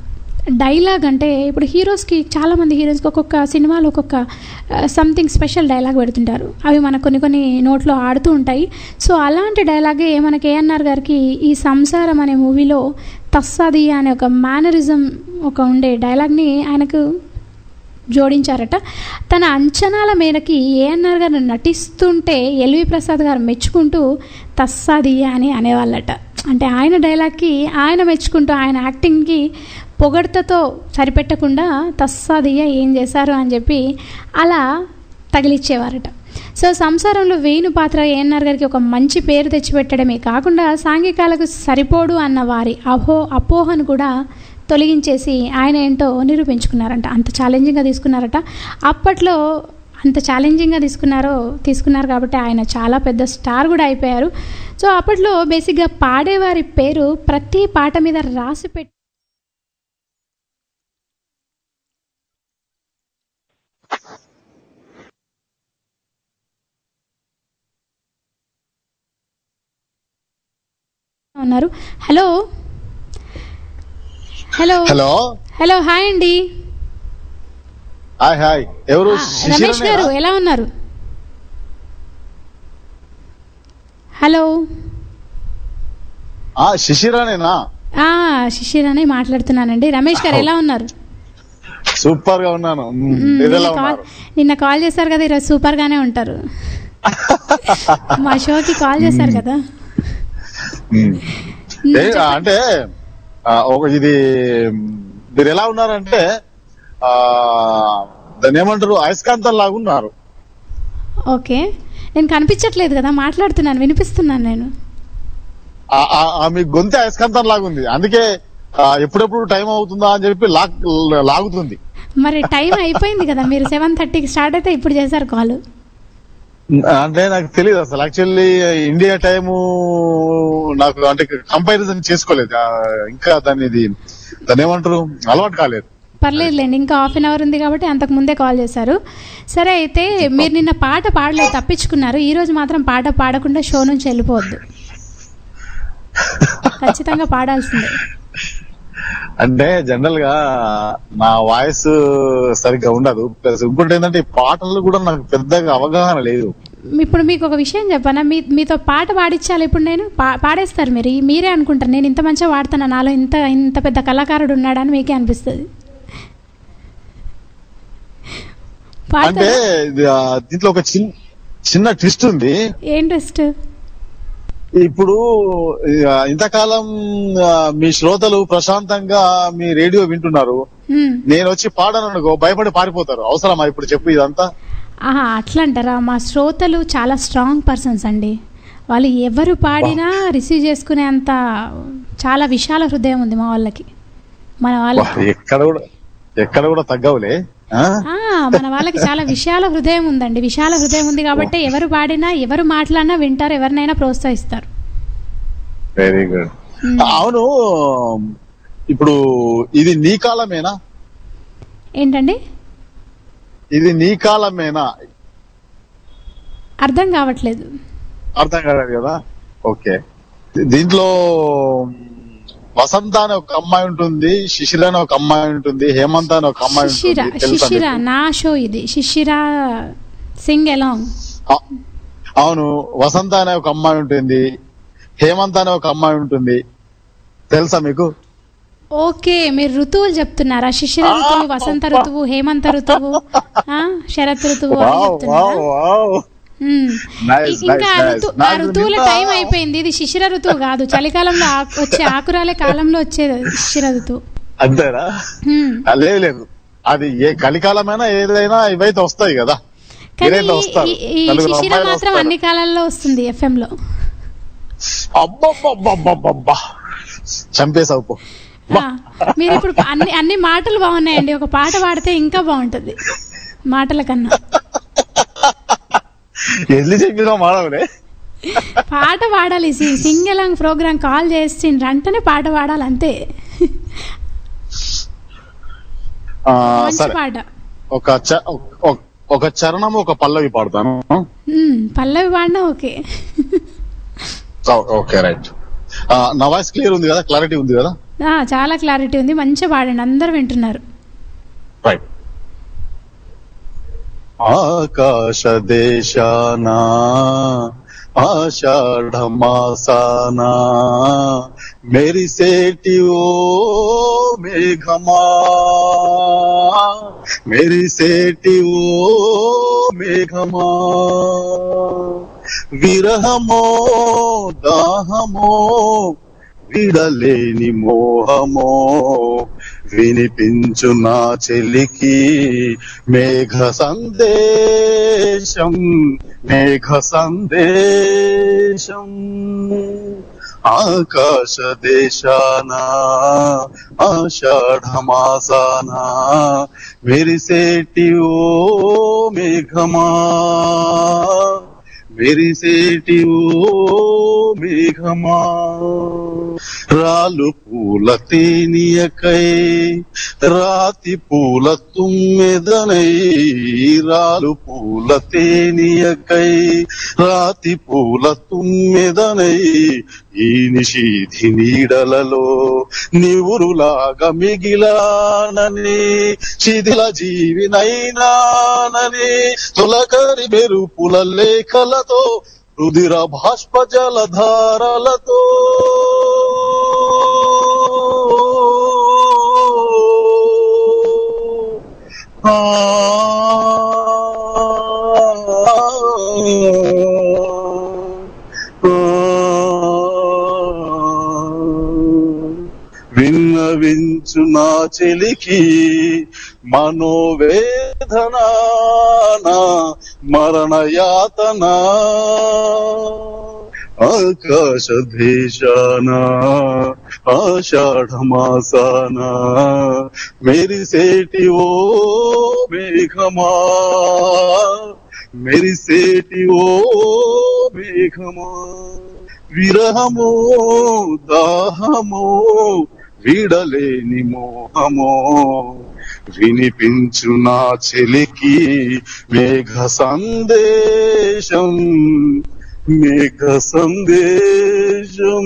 డైలాగ్ అంటే ఇప్పుడు హీరోస్కి చాలామంది హీరోస్కి ఒక్కొక్క సినిమాలో ఒక్కొక్క సంథింగ్ స్పెషల్ డైలాగ్ పెడుతుంటారు అవి మనకు కొన్ని కొన్ని నోట్లో ఆడుతూ ఉంటాయి సో అలాంటి డైలాగే మనకి ఏఎన్ఆర్ గారికి ఈ సంసారం అనే మూవీలో తస్సాది అనే ఒక మేనరిజం ఒక ఉండే డైలాగ్ని ఆయనకు జోడించారట తన అంచనాల మేరకి ఏఎన్ఆర్ గారు నటిస్తుంటే ఎల్వి ప్రసాద్ గారు మెచ్చుకుంటూ తస్సాదియ్య అని అనేవాళ్ళట అంటే ఆయన డైలాగ్కి ఆయన మెచ్చుకుంటూ ఆయన యాక్టింగ్కి పొగడ్తతో సరిపెట్టకుండా తస్సాదియ్య ఏం చేశారు అని చెప్పి అలా తగిలిచ్చేవారట సో సంసారంలో వేణు పాత్ర ఏఎన్ఆర్ గారికి ఒక మంచి పేరు తెచ్చిపెట్టడమే కాకుండా సాంఘికాలకు సరిపోడు అన్న వారి అహో అపోహను కూడా తొలగించేసి ఆయన ఏంటో నిరూపించుకున్నారంట అంత ఛాలెంజింగ్గా తీసుకున్నారట అప్పట్లో అంత ఛాలెంజింగ్గా తీసుకున్నారో తీసుకున్నారు కాబట్టి ఆయన చాలా పెద్ద స్టార్ కూడా అయిపోయారు సో అప్పట్లో బేసిక్గా పాడేవారి పేరు ప్రతి పాట మీద రాసి పెట్టి ఉన్నారు hello hello hello hello hi అండి హాయ్ హాయ్ ఎవరు రమేష్ గారు శిశిరనేనా? ఎలా ఉన్నారు హలో ఆ శిశిరానేనా ఆ శిశిర్ అని మాట్లాడుతున్నానండి రమేష్ గారు ఎలా ఉన్నారు సూపర్ గా ఉన్నాను మ్మ్. మ్మ్, మీరు నిన్న ఎలా కాల్ ఉన్నారు నిన్న కాల్ చేశారు కదా ఈరోజు సూపర్ గానే ఉంటారు మా షోకి కాల్ చేశారు కదా మ్మ్. ఏ, అంటే ఆ, ఒక ఇది మీరు ఎలా ఉన్నారంటే ఆ దాన్ని ఏమంటారు అయస్కాంతం లాగా ఉన్నారు ఓకే నేను కనిపించట్లేదు కదా మాట్లాడుతున్నాను వినిపిస్తున్నాను నేను ఆ- ఆ- ఆ మీ గొంతు అయస్కాంతం లాగా ఉంది అందుకే ఆ, ఎప్పుడెప్పుడు టైం అవుతుందా అని చెప్పి లాక్ లాగుతుంది మరి టైం అయిపోయింది కదా మీరు సెవెన్ థర్టీకి స్టార్ట్ అయితే ఇప్పుడు చేశారు కాల్ అంటే నాకు తెలియదు అసలు యాక్చువల్లీ ఇండియా టైము నాకు అంటే కంపారిజన్ చేసుకోలేదు ఆ, ఇంకా దాన్ని ఇది దాన్ని ఏమంటారు అలవాటు కాలేదు పర్లేదులేండి ఇంకా హాఫ్ అన్ అవర్ ఉంది కాబట్టి అంతకు ముందే కాల్ చేశారు సరే అయితే మీరు నిన్న పాట పాడలేదు తప్పించుకున్నారు ఈ రోజు మాత్రం పాట పాడకుండా షో నుంచి వెళ్ళిపోవద్దు ఖచ్చితంగా పాడాల్సిందే అంటే జనరల్ గా నా వాయిస్ సరిగ్గా ఉండదు ప్లస్ ఇంకోటి ఏంటంటే ఈ పాటలు కూడా నాకు పెద్దగా అవగాహన లేదు ఇప్పుడు మీకు ఒక విషయం చెప్పనా మీ మీతో పాట పాడించాలి ఇప్పుడు నేను పా- పాడేస్తారు మీరు ఈ- మీరే అనుకుంటారు నేను ఇంత మంచిగా వాడుతున్నా నాలో ఇంత ఇంత పెద్ద కళాకారుడు ఉన్నాడని మీకే అనిపిస్తుంది అంటే పాడతారా? ఇది, ఆ, దీంట్లో ఒక చిన్న చిన్న ట్విస్ట్ ఉంది ఏం టెస్ట్ ఇప్పుడు ఆ, ఇంతకాలం ఆ, మీ శ్రోతలు ప్రశాంతంగా మీ రేడియో వింటున్నారు నేను వచ్చి పాడను అనుకో భయపడి పారిపోతారు అవసరమా ఇప్పుడు చెప్పు ఇదంతా ఆహా అట్లా అంటారా మా శ్రోతలు చాలా స్ట్రాంగ్ పర్సన్స్ అండి వాళ్ళు ఎవరు పాడినా రిసీవ్ చేసుకునే అంత చాలా విశాల హృదయం ఉంది మా వాళ్ళకి మన వాళ్ళకి వా, ఎక్కడ కూడా ఎక్కడ కూడా తగ్గవులే ఆ? ఆ, మన వాళ్ళకి చాలా విశాల హృదయం ఉందండి విశాల హృదయం ఉంది కాబట్టి ఎవరు పాడినా ఎవరు మాట్లాడినా వింటారు ఎవరినైనా ప్రోత్సహిస్తారు వెరీ గుడ్ అవును ఇప్పుడు ఇది నీ కాలమేనా ఏంటండి ఇది నీ కాలమేనా అర్థం కావట్లేదు అర్థం కాలేదు కదా ఓకే దీంట్లో వసంత అనే ఒక అమ్మాయి ఉంటుంది శిశిర అనే ఒక అమ్మాయి ఉంటుంది హేమంత్ అనే ఒక అమ్మాయి శిశిర ఉంటుంది తెలుసా శిశిర మీకు? నా షో ఇది శిశిర సింగ్ ఎలాంగ్ అవును వసంత అనే ఒక అమ్మాయి ఉంటుంది హేమంత్ అనే ఒక అమ్మాయి ఉంటుంది తెలుసా మీకు ఓకే మీరు ఋతువులు చెప్తున్నారా శిశిర ఋతువు వసంత ఋతువు హేమంత ఋతువు ఆ, శరత్ ఋతువు అని వావ్, చెప్తున్నారా వావ్, వావ్. మ్మ్. Nice, ఇ- ఇంకా nice, ఋతు nice. ఆ నాకు ఋతువుల నిన్న- టైం అయిపోయింది ఇది శిశిర ఋతువు కాదు చలికాలంలో ఆకు- వచ్చే ఆకురాలే కాలంలో వచ్చేది అది శిశిర ఋతువు అంతేనా మ్మ్. ఆ, లేదు లేదు అది ఏ కలికాలమైనా ఏదైనా ఇవైతే వస్తాయి కదా కానీ మీరైతే వస్తారు ఈ- ఈ నలుగురు శిశిర అమ్మాయిలు మాత్రం వస్తారు. అన్ని కాలాల్లో వస్తుంది ఎఫ్ఎం లో అబ్బబ్బబ్బబ్బబ్బబ్బా చంపేసావు పో ఆ, మీరు ఇప్పుడు అన్ని అన్ని మాటలు బాగున్నాయండి ఒక పాట పాడితే ఇంకా బాగుంటది మాటల కన్నా ఎల్లి చెప్పినా మాడవలే పాట పాడాలి సింగ్ ఎలాంగ్ ప్రోగ్రామ్ కాల్ చేసి వెంటనే పాట పాడాలి అంతే ఆ, మంచి సరే పాట ఒక చ- ఒక- ఒక చరణం ఒక పల్లవి పాడతాను మ్మ్, పల్లవి పాడినా ఓకే ఓకే రైట్ నా వాయిస్ క్లియర్ ఉంది కదా క్లారిటీ ఉంది కదా ఆ, చాలా క్లారిటీ ఉంది మంచిగా పాడండి అందరు వింటున్నారు రైట్ ఆకాశ దేశానా ఆషాఢ మాసానా మెరిసేటి ఓ మేఘమా మెరిసేటి ఓ మేఘమా విరహమో దాహమో విడలేని మోహమో వినిపించు నా చెలికి మేఘ సందేశం మేఘ సందేశం ఆకాశ దేశాన ఆషాఢ మాసాన మెరిసేటి ఓ మేఘమా మెరిసేటి ఓ మేఘమా రాలు పూల తేనియకై రాతి పూల తుమ్మెదనై రాలు పూల తేనియకై రాతి పూల తుమ్మెదనై ఈ నిషీధి నీడలలో నివురులాగా మిగిలానని శిథిల జీవినైనానని తొలకరి మెరుపుల లేఖలతో రుధిర బాష్ప జలధారలతో ఆ విన్నవించు నా చెలికి మనోవేదన మరణ యాతన ఆకాశ దేశాన ఆషాఢ మాసాన మెరిసేటి ఓ మేఘమా మెరిసేటి ఓ మేఘమా విరహమో దాహమో విడలేని మోహమో వినిపించు నా చెలికి మేఘ సందేశం మేఘ సందేశం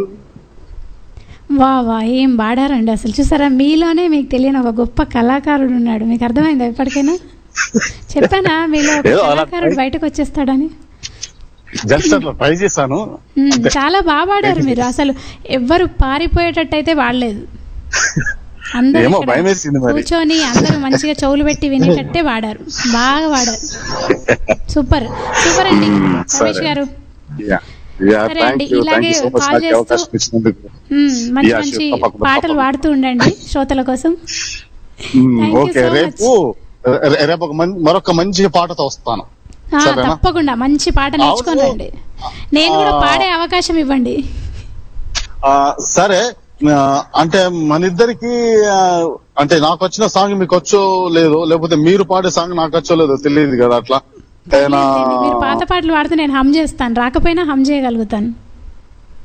వా వా ఏం పాడారండి అసలు చూసారా మీలోనే మీకు తెలియని ఒక గొప్ప కళాకారుడు ఉన్నాడు మీకు అర్థమైందా ఎప్పటికైనా చెప్పానా మీలో ఒక ఏదో అలా కళాకారుడు బయటకు వచ్చేస్తాడని జస్ట్ అట్లా ట్రై చేశాను మ్మ్, చాలా బాగా పాడారు మీరు అసలు ఎవ్వరు పారిపోయేటట్టు అయితే వాడలేదు అందరూ ఏమో ఇక్కడ భయం వేసింది మరి కూర్చొని అందరూ మంచిగా చెవులు పెట్టి వినేటట్టే వాడారు బాగా వాడారు సూపర్ సూపర్ అండి రమేష్ గారు సరే అండి, ఇలాగే కాల్ చేస్తూ- అవకాశం ఇచ్చినందుకు మ్మ్, మంచి Yeah, మంచి sure, తప్పకుండా, పాటలు తప్పకుండా. పాడుతూ ఉండండి శ్రోతల కోసం hmm, Thank you okay so much. రేపు రే- రేపు ఒక మం- మరొక మంచి పాటతో వస్తాను ఆ, సరేనా? తప్పకుండా మంచి పాట నేర్చుకొని అవును. రండి నేను కూడా ఆ. పాడే అవకాశం ఇవ్వండి ఆ, సరే ఆ, అంటే మన ఇద్దరికి అంటే నాకు వచ్చిన సాంగ్ మీకు వచ్చో లేదో లేకపోతే మీరు పాడే సాంగ్ నాకు వచ్చో లేదో తెలియదు కదా అట్లా ఏదైనా మీరు పాత పాటలు పాడితే నేను హమ్ చేస్తాను రాకపోయినా హమ్ చేయగలుగుతాను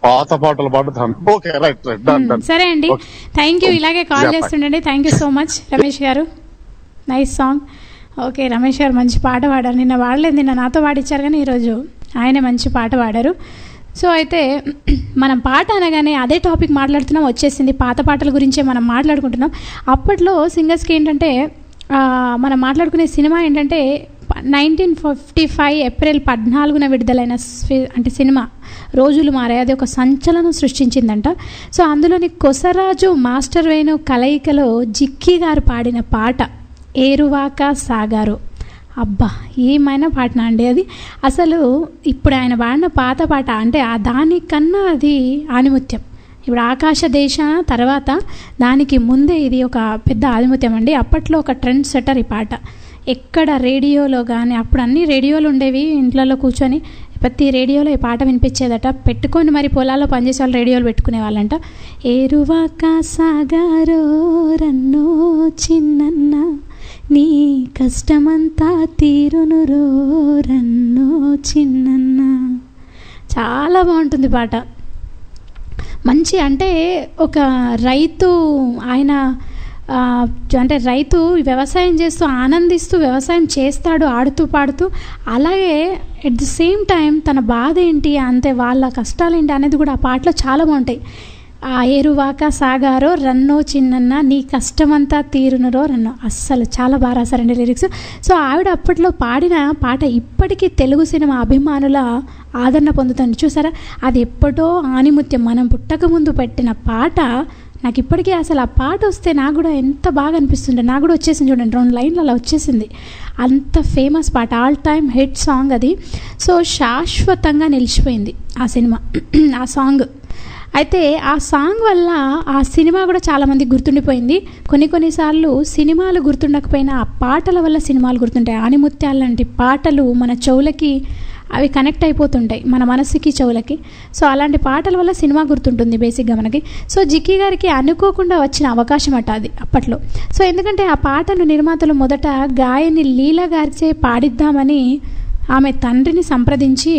పాత పాటలు పాడుతాను okay right right done done సరే అండి థ్యాంక్ యూ ఇలాగే కాల్ Yeah, bye. చేస్తుండండి thank you so much Ramesh గారు నైస్ సాంగ్ ఓకే రమేష్ గారు మంచి పాట పాడారు నిన్న వాడలేదు నిన్న నాతో పాడిచ్చారు కానీ ఈరోజు ఆయనే మంచి పాట పాడారు సో అయితే మనం పాట అనగానే అదే టాపిక్ మాట్లాడుతున్నాం వచ్చేసింది పాత పాటల గురించే మనం మాట్లాడుకుంటున్నాం అప్పట్లో సింగర్స్కి ఏంటంటే ఆ, మనం మాట్లాడుకునే సినిమా ఏంటంటే నైన్టీన్ ఫిఫ్టీ ఫైవ్ ఏప్రిల్ పద్నాలుగున విడుదలైన స్వి- అంటే సినిమా రోజులు మారాయి అది ఒక సంచలనం సృష్టించిందంట సో అందులోని కొసరాజు మాస్టర్ వేణు కలయికలో జిక్కి గారు పాడిన పాట ఏరువాక సాగారు అబ్బా ఏమైనా పాటనా అండి అది అసలు ఇప్పుడు ఆయన పాడిన పాత పాట అంటే ఆ దానికన్నా అది ఆనిముత్యం ఇప్పుడు ఆకాశ దేశ తర్వాత దానికి ముందే ఇది ఒక పెద్ద ఆధిముత్యం అండి అప్పట్లో ఒక ట్రెండ్ సెటర్ ఈ పాట ఎక్కడ రేడియోలో కానీ అప్పుడు అన్ని రేడియోలు ఉండేవి ఇంట్లలో కూర్చొని ప్రతి రేడియోలో ఈ పాట వినిపించేదట పెట్టుకొని మరి పొలాల్లో పనిచేసే వాళ్ళు రేడియోలు పెట్టుకునే వాళ్ళంట ఏరువాక సాగారో రన్నో చిన్నన్న నీ కష్టమంతా తీరును రో రన్నో చిన్నన్న చాలా బాగుంటుంది పాట మంచి అంటే ఒక రైతు ఆయన ఆ, అంటే రైతు వ్యవసాయం చేస్తూ ఆనందిస్తూ వ్యవసాయం చేస్తాడు ఆడుతూ పాడుతూ అలాగే ఎట్ ది సేమ్ టైం తన బాధ ఏంటి అంతే వాళ్ళ కష్టాలు ఏంటి అనేది కూడా ఆ పాటలో చాలా బాగుంటాయి ఆ ఏరువాక సాగారో రన్నో చిన్నన్న నీ కష్టమంతా తీరునరో రన్నో అస్సలు చాలా బాగా రాశారండి లిరిక్స్ సో ఆవిడ అప్పట్లో పాడిన పాట ఇప్పటికీ తెలుగు సినిమా అభిమానుల ఆదరణ పొందుతుంది చూసారా అది ఎప్పటో ఆనిముత్యం మనం పుట్టక ముందు పెట్టిన పాట నాకు ఇప్పటికీ అసలు ఆ పాట వస్తే నాకు కూడా ఎంత బాగా అనిపిస్తుండే నాకు కూడా వచ్చేసింది చూడండి రెండు లైన్లు అలా వచ్చేసింది అంత ఫేమస్ పాట ఆల్ టైమ్ హిట్ సాంగ్ అది సో శాశ్వతంగా నిలిచిపోయింది ఆ సినిమా ఆ సాంగ్ అయితే ఆ సాంగ్ వల్ల ఆ సినిమా కూడా చాలామందికి గుర్తుండిపోయింది కొన్ని కొన్నిసార్లు సినిమాలు గుర్తుండకపోయినా ఆ పాటల వల్ల సినిమాలు గుర్తుంటాయి ఆనిముత్యాలు లాంటి పాటలు మన చెవులకి అవి కనెక్ట్ అయిపోతుంటాయి మన మనసుకి చెవులకి సో అలాంటి పాటల వల్ల సినిమా గుర్తుంటుంది బేసిక్గా మనకి సో జిక్కీ గారికి అనుకోకుండా వచ్చిన అవకాశం అట అది అప్పట్లో సో ఎందుకంటే ఆ పాటను నిర్మాతలు మొదట గాయని లీలా గారిచే పాడిద్దామని ఆమె తండ్రిని సంప్రదించి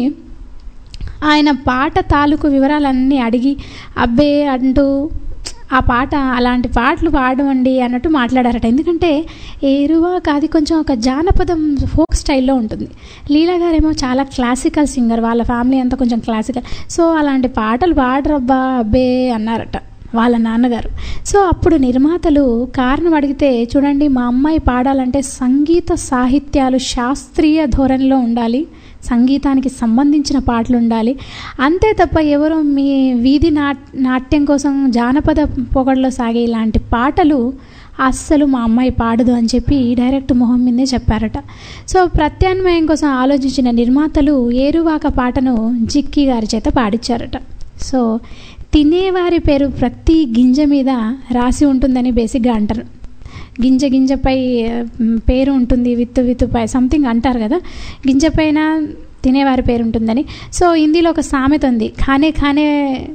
ఆయన పాట తాలూకు వివరాలన్నీ అడిగి అబ్బే అంటూ ఆ పాట అలాంటి పాటలు పాడమండి అన్నట్టు మాట్లాడారట ఎందుకంటే ఏరువా కాది కొంచెం ఒక జానపదం ఫోక్ స్టైల్లో ఉంటుంది లీలా గారేమో చాలా క్లాసికల్ సింగర్ వాళ్ళ ఫ్యామిలీ అంతా కొంచెం క్లాసికల్ సో అలాంటి పాటలు పాడరబ్బా అబ్బే అన్నారట వాళ్ళ నాన్నగారు సో అప్పుడు నిర్మాతలు కారణం అడిగితే చూడండి మా అమ్మాయి పాడాలంటే సంగీత సాహిత్యాలు శాస్త్రీయ ధోరణిలో ఉండాలి సంగీతానికి సంబంధించిన పాటలు ఉండాలి అంతే తప్ప ఎవరో మీ వీధి నాట్ నాట్యం కోసం జానపద పొగడలో సాగే ఇలాంటి పాటలు అస్సలు మా అమ్మాయి పాడదు అని చెప్పి డైరెక్ట్ మొహం మీదే చెప్పారట సో ప్రత్యామ్నాయం కోసం ఆలోచించిన నిర్మాతలు ఏరువాక పాటను జిక్కి గారి చేత పాడించారట సో తినేవారి పేరు ప్రతి గింజ మీద రాసి ఉంటుందని బేసిక్గా అంటారు గింజ గింజపై మ్, పేరు ఉంటుంది విత్తు విత్తుపై సంథింగ్ అంటారు కదా గింజ పైన తినేవారి పేరు ఉంటుందని సో హిందీలో ఒక సామెత ఉంది ఖానే ఖానే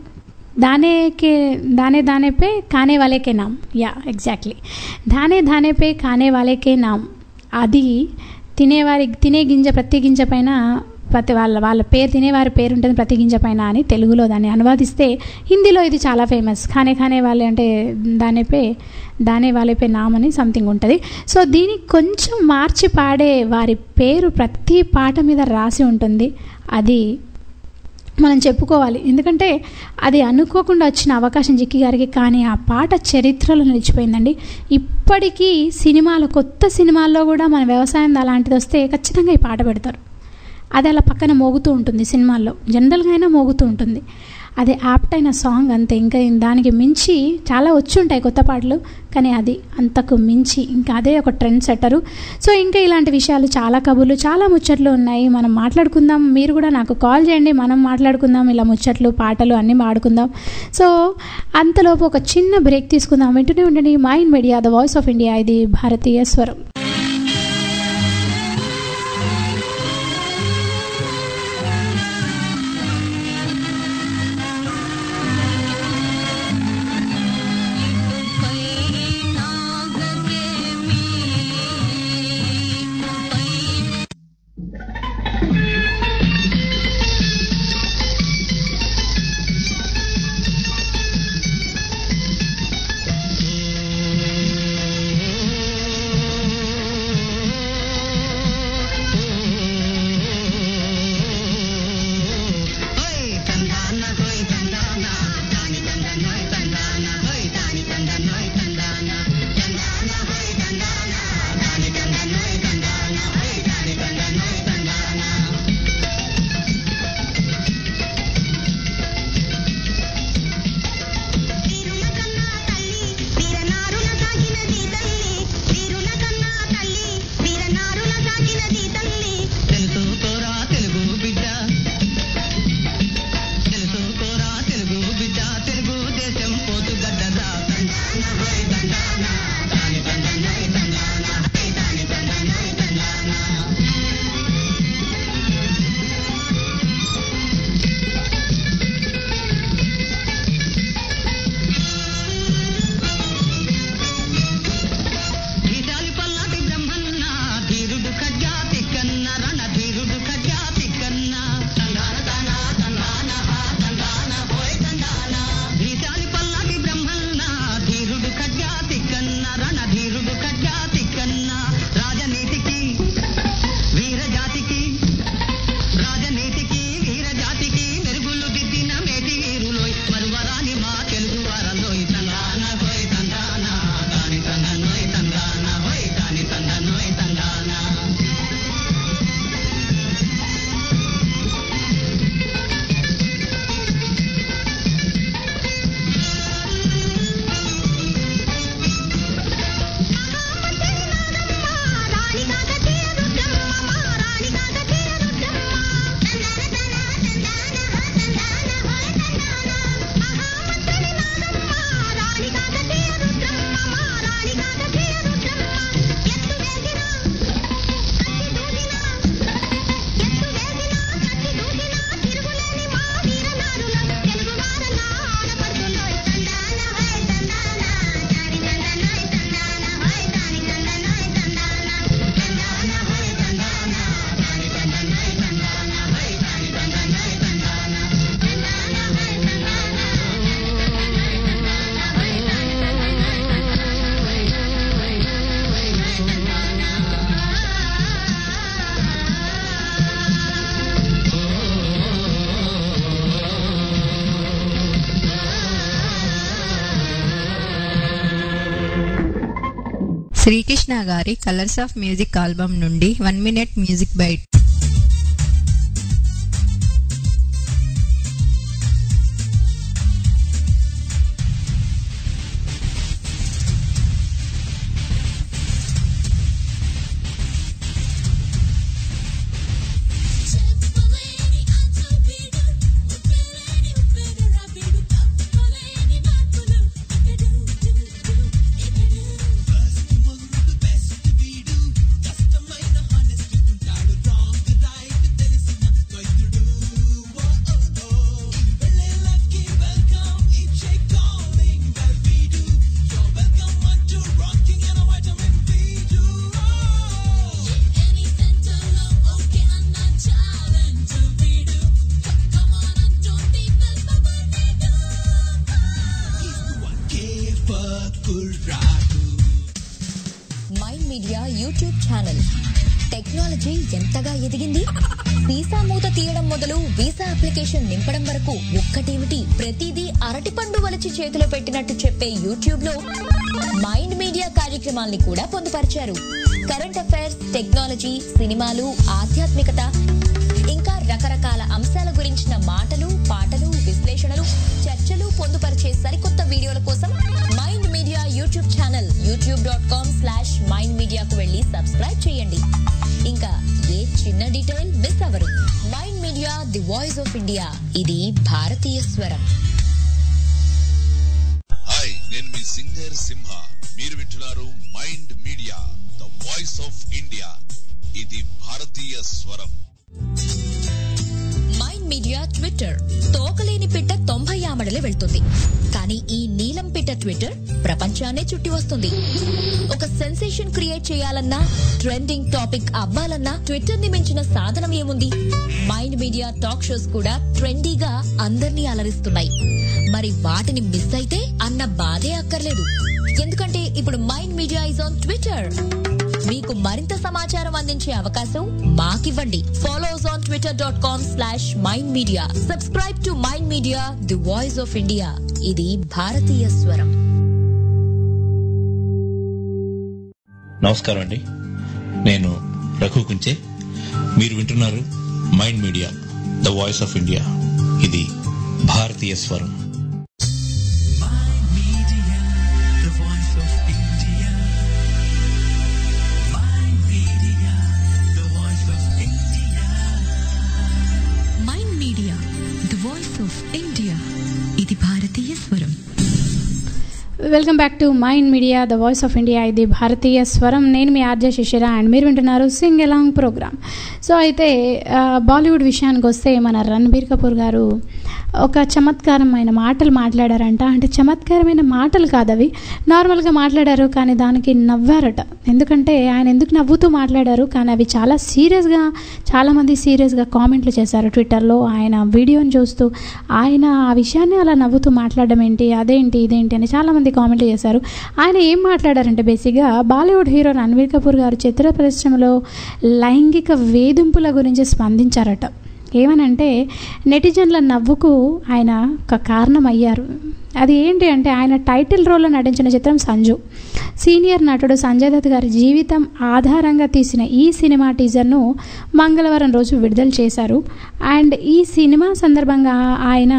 దానే కే దానే దానే పే ఖానే వాలే కే నామ్ యా ఎగ్జాక్ట్లీ దానే దానే పే ఖానే వాలే కే నామ్ అది తినేవారి తినే గింజ ప్రతి గింజ పైన ప్రతి వాళ్ళ వాళ్ళ పేరు తినేవారి పేరు ఉంటుంది ప్రతి గింజ పైన అని తెలుగులో దాన్ని అనువాదిస్తే హిందీలో ఇది చాలా ఫేమస్ ఖానే ఖానే వాళ్ళే అంటే దానే పే దానే వాళ్ళే పే నామ్ అని సంథింగ్ ఉంటుంది సో దీన్ని కొంచెం మార్చి పాడే వారి పేరు ప్రతి పాట మీద రాసి ఉంటుంది అది మనం చెప్పుకోవాలి ఎందుకంటే అది అనుకోకుండా వచ్చిన అవకాశం జిక్కి గారికి కానీ ఆ పాట చరిత్రలో నిలిచిపోయిందండి ఇప్పటికీ సినిమాలు కొత్త సినిమాల్లో కూడా మన వ్యవసాయం అలాంటిది వస్తే ఖచ్చితంగా ఈ పాట పెడతారు అది అలా పక్కన మోగుతూ ఉంటుంది సినిమాల్లో జనరల్గా అయినా మోగుతూ ఉంటుంది అది యాప్ట్ అయిన సాంగ్ అంతే ఇంకా దానికి మించి చాలా వచ్చి ఉంటాయి కొత్త పాటలు కానీ అది అంతకు మించి ఇంకా అదే ఒక ట్రెండ్ సెట్టరు సో ఇంకా ఇలాంటి విషయాలు చాలా కబుర్లు చాలా ముచ్చట్లు ఉన్నాయి మనం మాట్లాడుకుందాం మీరు కూడా నాకు కాల్ చేయండి మనం మాట్లాడుకుందాం ఇలా ముచ్చట్లు పాటలు అన్నీ ఆడుకుందాం సో అంతలోపు ఒక చిన్న బ్రేక్ తీసుకుందాం వింటూనే ఉండండి Mind Media the voice of India ఇది భారతీయ స్వరం శ్రీకృష్ణ గారి కలర్స్ ఆఫ్ మ్యూజిక్ ఆల్బమ్ నుండి one minute music bite Mind Media YouTube channel technology ఎంతగా ఎదిగింది వీసా మూత తీయడం మొదలు వీసా అప్లికేషన్ నింపడం వరకు ఒక్కటేమిటి ప్రతిదీ అరటిపండు వలచి చేతిలో పెట్టినట్టు చెప్పే యూట్యూబ్ లో మైండ్ మీడియా కార్యక్రమాల్ని కూడా పొందుపరిచారు కరెంట్ అఫైర్స్ టెక్నాలజీ సినిమాలు ఆధ్యాత్మికత ఇంకా రకరకాల అంశాల గురించిన మాటలు పాటలు విశ్లేషణలు చర్చలు పొందుపరిచే సరికొత్త వీడియోల కోసం Mind Media YouTube channel YouTube dot com slash Mind మీడియాకు వెళ్ళి సబ్స్క్రైబ్ చేయండి ఇంకా ఏ చిన్న డీటెయిల్ మిస్ అవ్వరు Mind Media the voice of India ఇది భారతీయ స్వరం హాయ్ నేను మీ సింగర్ సింహ మీరు వింటున్నారు Mind Media the voice of India ఇది భారతీయ స్వరం మైండ్ మీడియా ట్విట్టర్ తోకలేని పిట్ట తొంభై ఆమడలే వెళ్తుంది కానీ ఈ నీలం పిట్ట ట్విట్టర్ ప్రపంచాన్నే చుట్టి వస్తుంది ఒక సెన్సేషన్ క్రియేట్ చేయాలన్నా ట్రెండింగ్ టాపిక్ అవ్వాలన్నా ట్విట్టర్ ని మించిన సాధనం ఏముంది మైండ్ మీడియా టాక్ షోస్ కూడా ట్రెండీగా అందర్నీ అలరిస్తున్నాయి మరి వాటిని మిస్ అయితే అన్న బాధే అక్కర్లేదు ఎందుకంటే ఇప్పుడు Mind Media is on Twitter మీకు మరింత సమాచారం అందించే అవకాశం మాకివ్వండి follow us on Twitter dot com slash Mind Media subscribe to Mind Media the voice of India ఇది భారతీయ స్వరం నమస్కారం అండి నేను రఘు కుంచే మీరు వింటున్నారు Mind Media the voice of India ఇది భారతీయ స్వరం The voice of India. Mind Media, the voice of India. Mind Media the voice of India ఇది భారతీయ స్వరం welcome back to Mind Media the voice of India ఇది భారతీయ స్వరం నేను మీ ఆర్జే శిశిర అండ్ మీరు వింటున్నారు సింగ్ ఎలాంగ్ ప్రోగ్రామ్ సో అయితే ఆ, బాలీవుడ్ విషయానికి వస్తే మన రణబీర్ కపూర్ గారు ఒక చమత్కారమైన మాటలు మాట్లాడారంట అంటే చమత్కారమైన మాటలు కాదు అవి నార్మల్గా మాట్లాడారు కానీ దానికి నవ్వారట ఎందుకంటే ఆయన ఎందుకు నవ్వుతూ మాట్లాడారు కానీ అవి చాలా సీరియస్గా చాలామంది సీరియస్గా కామెంట్లు చేశారు ట్విట్టర్లో ఆయన వీడియోని చూస్తూ ఆయన ఆ విషయాన్ని అలా నవ్వుతూ మాట్లాడడం ఏంటి అదేంటి ఇదేంటి అని చాలామంది కామెంట్లు చేశారు ఆయన ఏం మాట్లాడారంటే బేసిక్గా బాలీవుడ్ హీరో రణబీర్ కపూర్ గారు చిత్ర పరిశ్రమలో లైంగిక వేధింపుల గురించి స్పందించారట ఏమనంటే నెటిజన్ల నవ్వుకు ఆయన ఒక కారణం అయ్యారు అది ఏంటి అంటే ఆయన టైటిల్ రోల్లో నటించిన చిత్రం సంజు సీనియర్ నటుడు సంజయ్ దత్ గారి జీవితం ఆధారంగా తీసిన ఈ సినిమా టీజర్ను మంగళవారం రోజు విడుదల చేశారు అండ్ ఈ సినిమా సందర్భంగా ఆయన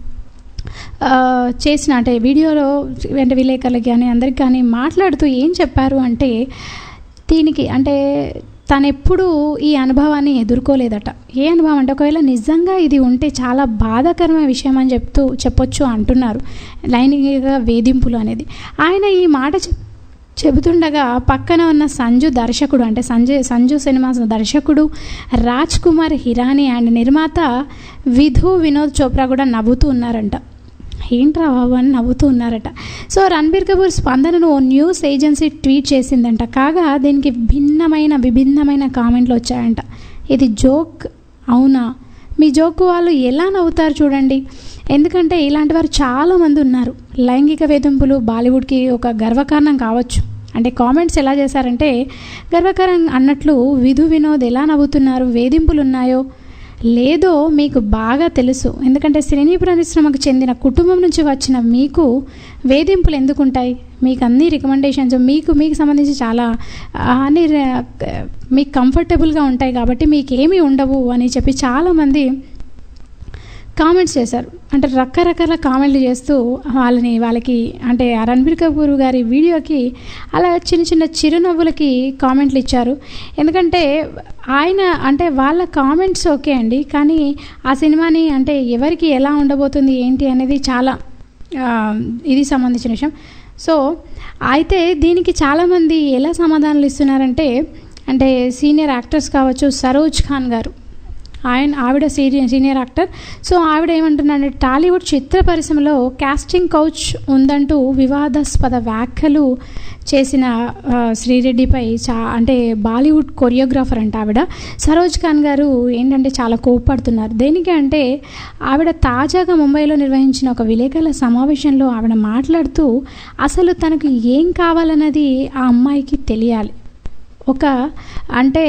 ఆ, చేసిన అంటే వీడియోలో అంటే విలేకరులకి కానీ అందరికి కానీ మాట్లాడుతూ ఏం చెప్పారు అంటే దీనికి అంటే తను ఎప్పుడూ ఈ అనుభవాన్ని ఎదుర్కోలేదట ఏ అనుభవం అంటే ఒకవేళ నిజంగా ఇది ఉంటే చాలా బాధాకరమైన విషయం అని చెప్తూ చెప్పొచ్చు అంటున్నారు లైంగిక వేధింపులు అనేది ఆయన ఈ మాట చెప్ చెబుతుండగా పక్కన ఉన్న సంజు దర్శకుడు అంటే సంజయ్ సంజు సినిమా దర్శకుడు రాజ్ కుమార్ హిరానీ అండ్ నిర్మాత విధు వినోద్ చోప్రా కూడా నవ్వుతూ ఉన్నారంట ఏంట్రా బాబు అని నవ్వుతూ ఉన్నారట సో రణబీర్ కపూర్ స్పందనను ఓ న్యూస్ ఏజెన్సీ ట్వీట్ చేసిందంట కాగా దీనికి భిన్నమైన విభిన్నమైన కామెంట్లు వచ్చాయంట ఇది జోక్ అవునా మీ జోక్ వాళ్ళు ఎలా నవ్వుతారు చూడండి ఎందుకంటే ఇలాంటి వారు చాలామంది ఉన్నారు లైంగిక వేధింపులు బాలీవుడ్కి ఒక గర్వకారణం కావచ్చు అంటే కామెంట్స్ ఎలా చేశారంటే గర్వకారం అన్నట్లు విధు వినోద్ ఎలా నవ్వుతున్నారు వేధింపులు ఉన్నాయో లేదో మీకు బాగా తెలుసు ఎందుకంటే సినీ పరిశ్రమకు చెందిన కుటుంబం నుంచి వచ్చిన మీకు వేధింపులు ఎందుకు ఉంటాయి మీకు అన్ని రికమెండేషన్స్ మీకు మీకు సంబంధించి చాలా ఆ, అన్ని ర- మీకు కంఫర్టబుల్గా ఉంటాయి కాబట్టి మీకు ఏమీ ఉండవు అని చెప్పి చాలామంది కామెంట్స్ చేశారు అంటే రకరకాల కామెంట్లు చేస్తూ వాళ్ళని వాళ్ళకి అంటే ఆ రణబీర్ కపూర్ గారి వీడియోకి అలా చిన్న చిన్న చిరునవ్వులకి కామెంట్లు ఇచ్చారు ఎందుకంటే ఆయన అంటే వాళ్ళ కామెంట్స్ ఓకే అండి కానీ ఆ సినిమాని అంటే ఎవరికి ఎలా ఉండబోతుంది ఏంటి అనేది చాలా ఆ, ఇది సంబంధించిన విషయం సో అయితే దీనికి చాలామంది ఎలా సమాధానాలు ఇస్తున్నారంటే అంటే సీనియర్ యాక్టర్స్ కావచ్చు సరోజ్ ఖాన్ గారు ఆయన ఆవిడ సీనియర్ సీనియర్ యాక్టర్ సో ఆవిడ ఏమంటున్నారంటే టాలీవుడ్ చిత్ర పరిశ్రమలో కాస్టింగ్ కౌచ్ ఉందంటూ వివాదాస్పద వ్యాఖ్యలు చేసిన ఆ, శ్రీరెడ్డిపై చా అంటే బాలీవుడ్ కొరియోగ్రాఫర్ అంట ఆవిడ సరోజ్ ఖాన్ గారు ఏంటంటే చాలా కోప్పడుతున్నారు దేనికి అంటే ఆవిడ తాజాగా ముంబైలో నిర్వహించిన ఒక విలేకరుల సమావేశంలో ఆవిడ మాట్లాడుతూ అసలు తనకు ఏం కావాలన్నది ఆ అమ్మాయికి తెలియాలి ఒక అంటే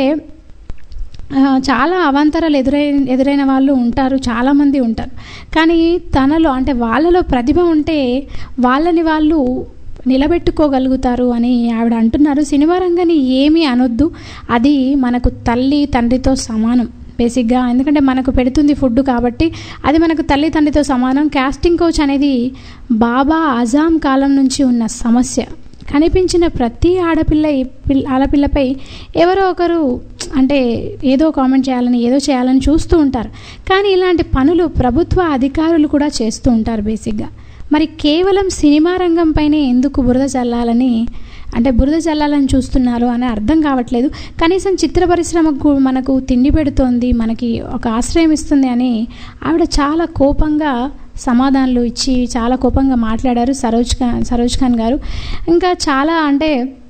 ఆ, చాలా అవాంతరాలు ఎదురై ఎదురైన వాళ్ళు ఉంటారు చాలామంది ఉంటారు కానీ తనలో అంటే వాళ్ళలో ప్రతిభ ఉంటే వాళ్ళని వాళ్ళు నిలబెట్టుకోగలుగుతారు అని ఆవిడ అంటున్నారు సినిమా రంగాన్ని ఏమీ అనొద్దు అది మనకు తల్లి తండ్రితో సమానం బేసిక్గా ఎందుకంటే మనకు పెడుతుంది ఫుడ్ కాబట్టి అది మనకు తల్లి తండ్రితో సమానం కాస్టింగ్ కోచ్ అనేది బాబా అజాం కాలం నుంచి ఉన్న సమస్య కనిపించిన ప్రతి ఆడపిల్ల పిల్ల ఆడపిల్లపై ఎవరో ఒకరు అంటే ఏదో కామెంట్ చేయాలని ఏదో చేయాలని చూస్తూ ఉంటారు కానీ ఇలాంటి పనులు ప్రభుత్వ అధికారులు కూడా చేస్తూ ఉంటారు బేసిక్గా మరి కేవలం సినిమా రంగంపైనే ఎందుకు బురద చల్లాలని అంటే బురద చల్లాలని చూస్తున్నారు అని అర్థం కావట్లేదు కనీసం చిత్ర పరిశ్రమకు మనకు తిండి పెడుతోంది మనకి ఒక ఆశ్రయం ఇస్తుంది అని ఆవిడ చాలా కోపంగా సమాధానాలు ఇచ్చి చాలా కోపంగా మాట్లాడారు సరోజ్ ఖాన్ సరోజ్ ఖాన్ గారు ఇంకా చాలా అంటే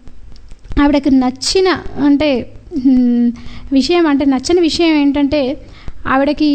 ఆవిడకి నచ్చిన అంటే మ్, విషయం అంటే నచ్చని విషయం ఏంటంటే ఆవిడకి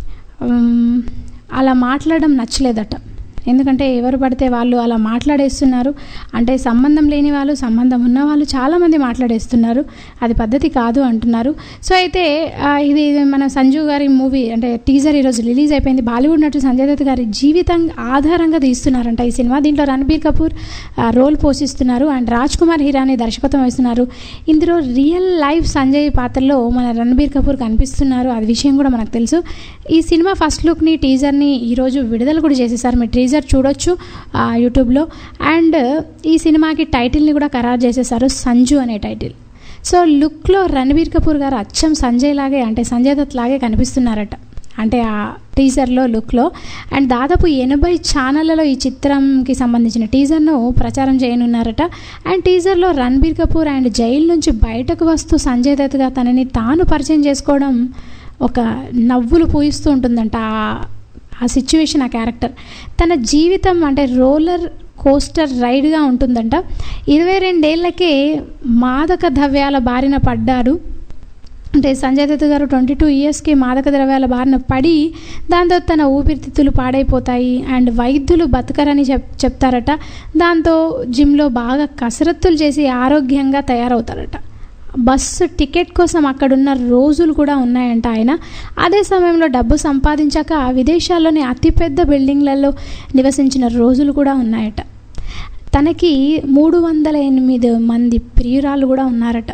మ్, అలా మాట్లాడడం నచ్చలేదట ఎందుకంటే ఎవరు పడితే వాళ్ళు అలా మాట్లాడేస్తున్నారు అంటే సంబంధం లేని వాళ్ళు సంబంధం ఉన్న వాళ్ళు చాలామంది మాట్లాడేస్తున్నారు అది పద్ధతి కాదు అంటున్నారు సో అయితే ఆ, ఇది మన సంజు గారి మూవీ అంటే టీజర్ ఈరోజు రిలీజ్ అయిపోయింది బాలీవుడ్ నటుడు సంజయ్ దత్ గారి జీవితం ఆధారంగా తీస్తున్నారంట ఈ సినిమా దీంట్లో రణబీర్ కపూర్ ఆ, రోల్ పోషిస్తున్నారు అండ్ రాజ్ కుమార్ హిరాని దర్శకత్వం వహిస్తున్నారు ఇందులో రియల్ లైఫ్ సంజయ్ పాత్రలో మన రణబీర్ కపూర్ కనిపిస్తున్నారు అది విషయం కూడా మనకు తెలుసు ఈ సినిమా ఫస్ట్ లుక్ని టీజర్ని ఈరోజు విడుదల కూడా చేసేసారు మీరు టీజర్ చూడొచ్చు ఆ, యూట్యూబ్లో అండ్ ఈ సినిమాకి టైటిల్ని కూడా ఖరారు చేసేసారు సంజు అనే టైటిల్ సో లుక్లో రణబీర్ కపూర్ గారు అచ్చం సంజయ్ లాగే అంటే సంజయ్ దత్ లాగే కనిపిస్తున్నారట అంటే ఆ టీజర్లో లుక్లో అండ్ దాదాపు ఎనభై ఛానళ్లలో ఈ చిత్రంకి సంబంధించిన టీజర్ను ప్రచారం చేయనున్నారట అండ్ టీజర్లో రణబీర్ కపూర్ అండ్ జైలు నుంచి బయటకు వస్తూ సంజయ్ దత్గా తనని తాను పరిచయం చేసుకోవడం ఒక నవ్వులు పూయిస్తూ ఉంటుందంట ఆ- ఆ సిచ్యువేషన్ ఆ క్యారెక్టర్ తన జీవితం అంటే రోలర్ కోస్టర్ రైడ్గా ఉంటుందంట ఇరవై రెండేళ్లకే మాదక ద్రవ్యాల బారిన పడ్డారు అంటే సంజయ్ దత్ గారు ట్వంటీ టూ ఇయర్స్కి మాదక ద్రవ్యాల బారిన పడి దాంతో తన ఊపిరితిత్తులు పాడైపోతాయి అండ్ వైద్యులు బతకరని చెప్ చెప్తారట దాంతో జిమ్లో బాగా కసరత్తులు చేసి ఆరోగ్యంగా తయారవుతారట బస్సు టికెట్ కోసం అక్కడున్న రోజులు కూడా ఉన్నాయంట ఆయన అదే సమయంలో డబ్బు సంపాదించాక విదేశాల్లోని అతిపెద్ద బిల్డింగ్లలో నివసించిన రోజులు కూడా ఉన్నాయట తనకి మూడు వందల ఎనిమిది మంది ప్రియురాలు కూడా ఉన్నారట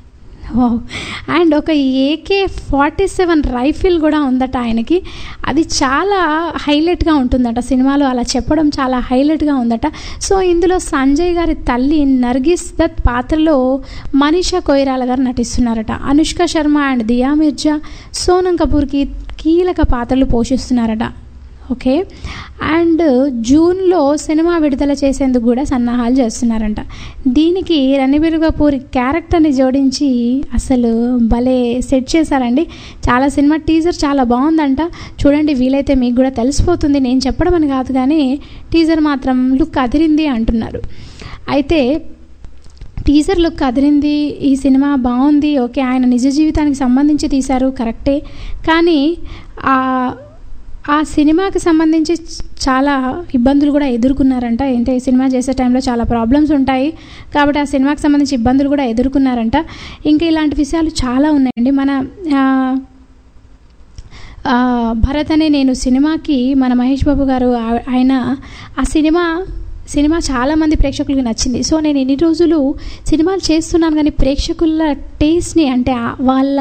ఓ అండ్ ఒక ఏకే ఫార్టీ సెవెన్ రైఫిల్ కూడా ఉందట ఆయనకి అది చాలా హైలైట్గా ఉంటుందట సినిమాలో అలా చెప్పడం చాలా హైలైట్గా ఉందట సో ఇందులో సంజయ్ గారి తల్లి నర్గిస్ దత్ పాత్రలో మనీషా కొయిరాల గారు నటిస్తున్నారట అనుష్క శర్మ అండ్ దియా మిర్జా సోనం కపూర్కి కీలక పాత్రలు పోషిస్తున్నారట ఓకే అండ్ జూన్లో సినిమా విడుదల చేసేందుకు కూడా సన్నాహాలు చేస్తున్నారంట దీనికి రణబీర్ కపూర్ క్యారెక్టర్ని జోడించి అసలు భలే సెట్ చేశారండి చాలా సినిమా టీజర్ చాలా బాగుందంట చూడండి వీలైతే మీకు కూడా తెలిసిపోతుంది నేను చెప్పడం అని కాదు కానీ టీజర్ మాత్రం లుక్ అదిరింది అంటున్నారు అయితే టీజర్ లుక్ అదిరింది ఈ సినిమా బాగుంది ఓకే ఆయన నిజ జీవితానికి సంబంధించి తీశారు కరెక్టే కానీ ఆ ఆ సినిమాకి సంబంధించి చాలా ఇబ్బందులు కూడా ఎదుర్కొన్నారంట ఏంటి ఈ సినిమా చేసే టైంలో చాలా ప్రాబ్లమ్స్ ఉంటాయి కాబట్టి ఆ సినిమాకి సంబంధించి ఇబ్బందులు కూడా ఎదుర్కొన్నారంట ఇంకా ఇలాంటి విషయాలు చాలా ఉన్నాయండి మన ఆ, భరత్ అనే నేను సినిమాకి మన మహేష్ బాబు గారు ఆ- ఆయన ఆ సినిమా సినిమా చాలామంది ప్రేక్షకులకి నచ్చింది సో నేను ఎన్ని రోజులు సినిమాలు చేస్తున్నాను కానీ ప్రేక్షకుల టేస్ట్ని అంటే ఆ- వాళ్ళ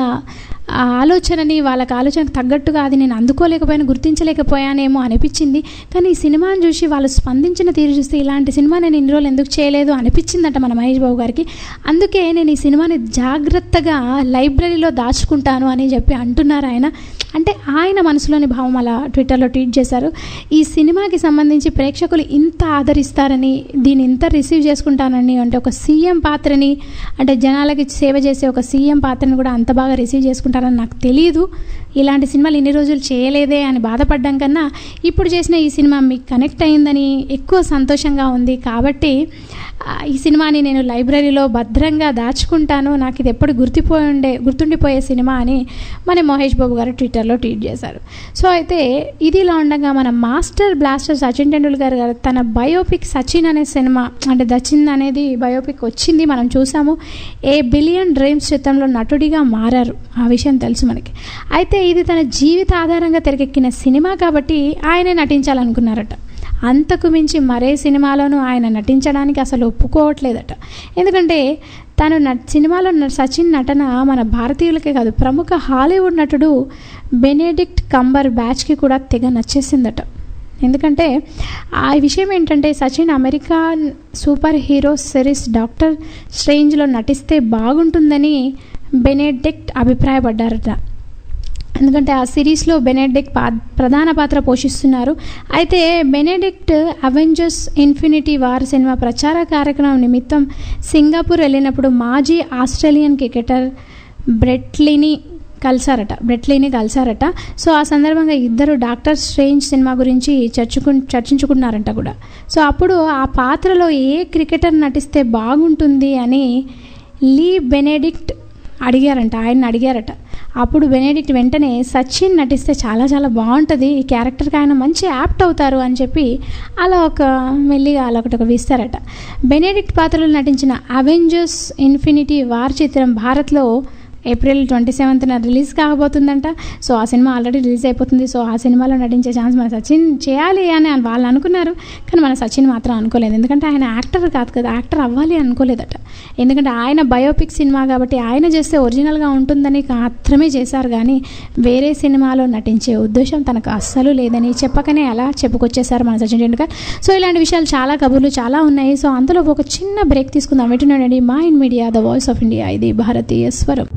ఆ ఆలోచనని వాళ్ళకి ఆలోచనకు తగ్గట్టుగా అది నేను అందుకోలేకపోయాను గుర్తించలేకపోయానేమో అనిపించింది కానీ ఈ సినిమాని చూసి వాళ్ళు స్పందించిన తీరు చూస్తే ఇలాంటి సినిమా నేను ఇన్ని రోజులు ఎందుకు చేయలేదు అనిపించిందట మన మహేష్ బాబు గారికి అందుకే నేను ఈ సినిమాని జాగ్రత్తగా లైబ్రరీలో దాచుకుంటాను అని చెప్పి అంటున్నారు ఆయన అంటే ఆయన మనసులోని భావం అలా ట్విట్టర్లో ట్వీట్ చేశారు ఈ సినిమాకి సంబంధించి ప్రేక్షకులు ఇంత ఆదరిస్తారని దీన్ని ఇంత రిసీవ్ చేసుకుంటానని అంటే ఒక సీఎం పాత్రని అంటే జనాలకి సేవ చేసే ఒక సీఎం పాత్రని కూడా అంత బాగా రిసీవ్ చేసుకుంటారని నాకు తెలియదు ఇలాంటి సినిమాలు ఇన్ని రోజులు చేయలేదే అని బాధపడ్డం కన్నా ఇప్పుడు చేసిన ఈ సినిమా మీకు కనెక్ట్ అయిందని ఎక్కువ సంతోషంగా ఉంది కాబట్టి ఆ, ఈ సినిమాని నేను లైబ్రరీలో భద్రంగా దాచుకుంటాను నాకు ఇది ఎప్పుడు గుర్తిపోయి ఉండే గుర్తుండిపోయే సినిమా అని మన మహేష్ బాబు గారు ట్విట్టర్లో ట్వీట్ చేశారు సో అయితే ఇది ఇలా ఉండగా మన మాస్టర్ బ్లాస్టర్ సచిన్ టెండూల్కర్ గారు తన బయోపిక్ సచిన్ అనే సినిమా అంటే దచిన్ అనేది బయోపిక్ వచ్చింది మనం చూసాము ఏ బిలియన్ డ్రీమ్స్ చిత్రంలో నటుడిగా మారారు ఆ విషయం తెలుసు మనకి అయితే ఇది తన జీవిత ఆధారంగా తెరకెక్కిన సినిమా కాబట్టి ఆయనే నటించాలనుకున్నారట అంతకు మించి మరే సినిమాలోనూ ఆయన నటించడానికి అసలు ఒప్పుకోవట్లేదట ఎందుకంటే తను న సినిమాలో న- సచిన్ నటన మన భారతీయులకే కాదు ప్రముఖ హాలీవుడ్ నటుడు బెనెడిక్ట్ కంబర్ బ్యాచ్కి కూడా తెగ నచ్చేసిందట ఎందుకంటే ఆ విషయం ఏంటంటే Sachin American super hero series doctor స్ట్రేంజ్లో నటిస్తే బాగుంటుందని బెనెడిక్ట్ అభిప్రాయపడ్డారట ఎందుకంటే ఆ సిరీస్లో బెనెడిక్ట్ పా ప్రధాన పాత్ర పోషిస్తున్నారు అయితే బెనెడిక్ట్ అవెంజర్స్ ఇన్ఫినిటీ వార్ సినిమా ప్రచార కార్యక్రమం నిమిత్తం సింగపూర్ వెళ్ళినప్పుడు మాజీ ఆస్ట్రేలియన్ క్రికెటర్ బ్రెట్లీని కలిసారట బ్రెట్లీని కలిసారట సో ఆ సందర్భంగా ఇద్దరు డాక్టర్ స్ట్రేంజ్ సినిమా గురించి చర్చుకు చర్చించుకున్నారంట కూడా సో అప్పుడు ఆ పాత్రలో ఏ క్రికెటర్ నటిస్తే బాగుంటుంది అని లీ బెనెడిక్ట్ అడిగారంట ఆయన అడిగారట అప్పుడు బెనెడిక్ట్ వెంటనే సచిన్ నటిస్తే చాలా చాలా బాగుంటుంది ఈ క్యారెక్టర్కి ఆయన మంచి యాప్ట్ అవుతారు అని చెప్పి అలా ఒక మెల్లిగా అలా ఒకటి ఒక వీస్తారట బెనెడిక్ట్ పాత్రలో నటించిన అవెంజర్స్ ఇన్ఫినిటీ వార్ చిత్రం భారత్లో ఏప్రిల్ ట్వంటీ సెవెంత్న రిలీజ్ కాబోతుందంట సో ఆ సినిమా ఆల్రెడీ రిలీజ్ అయిపోతుంది సో ఆ సినిమాలో నటించే ఛాన్స్ మన సచిన్ చేయాలి అని వాళ్ళు అనుకున్నారు కానీ మన సచిన్ మాత్రం అనుకోలేదు ఎందుకంటే ఆయన యాక్టర్ కాదు కదా యాక్టర్ అవ్వాలి అనుకోలేదట ఎందుకంటే ఆయన బయోపిక్ సినిమా కాబట్టి ఆయన చేస్తే ఒరిజినల్గా ఉంటుందని మాత్రమే చేశారు కానీ వేరే సినిమాలో నటించే ఉద్దేశం తనకు అస్సలు లేదని చెప్పకనే అలా చెప్పుకొచ్చేసారు మన సచిన్ టెండూల్కర్ సో ఇలాంటి విషయాలు చాలా కబుర్లు చాలా ఉన్నాయి సో అందులో ఒక చిన్న బ్రేక్ తీసుకుందాం వింటున్నాడండి మా ఇన్ Media the voice of India ఇది భారతీయ స్వరం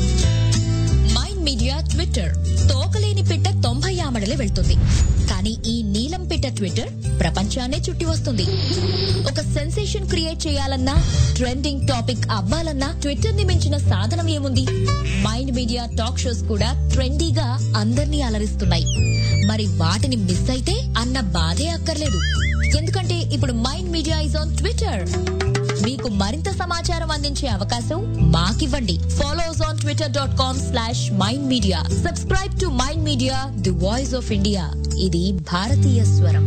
మైండ్ మీడియా ట్విట్టర్ తోకలేని పిట్ట తొంభై ఆమడలే వెళ్తుంది కానీ ఈ నీలం పిట్ట ట్విట్టర్ ప్రపంచాన్నే చుట్టి వస్తుంది ఒక సెన్సేషన్ క్రియేట్ చేయాలన్నా ట్రెండింగ్ టాపిక్ అవ్వాలన్నా ట్విట్టర్ ని మించిన సాధనం ఏముంది మైండ్ మీడియా టాక్ షోస్ కూడా ట్రెండీగా అందర్నీ అలరిస్తున్నాయి మరి వాటిని మిస్ అయితే అన్న బాధే అక్కర్లేదు ఎందుకంటే ఇప్పుడు Mind Media is on Twitter మీకు మరింత సమాచారం అందించే అవకాశం మాకివ్వండి follow us on Twitter dot com slash Mind Media subscribe to Mind Media the voice of India ఇది భారతీయ స్వరం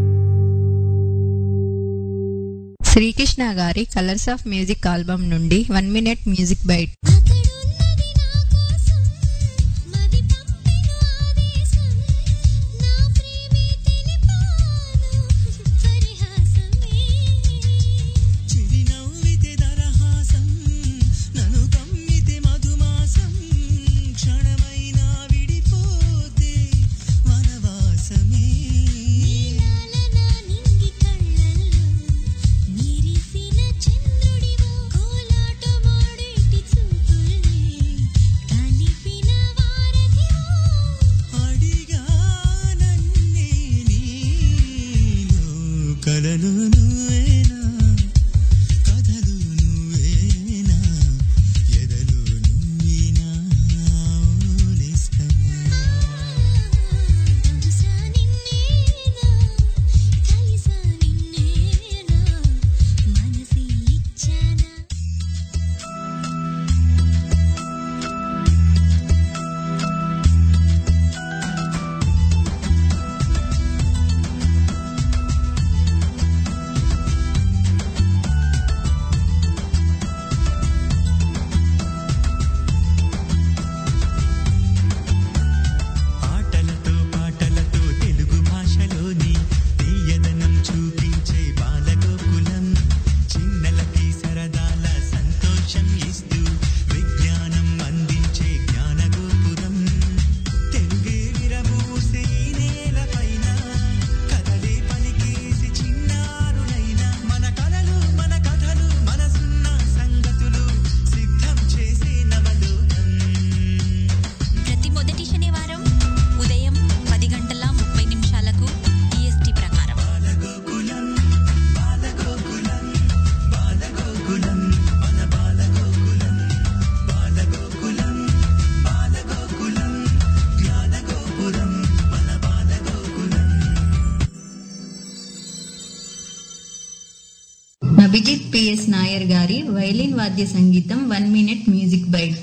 శ్రీకృష్ణ గారి కలర్స్ ఆఫ్ మ్యూజిక్ ఆల్బమ్ నుండి వన్ మినిట్ మ్యూజిక్ బైట్ చిరునవ్వితే దరహాసం నన్ను కమ్మితే మధుమాసం క్షణమైనా విడిపోతే వనవాసమే చంద్రుడివో కోలాటమాడేటి చూపు అభిజిత్ పిఎస్ నాయర్ గారి వైలిన్ వాద్య సంగీతం one minute music bite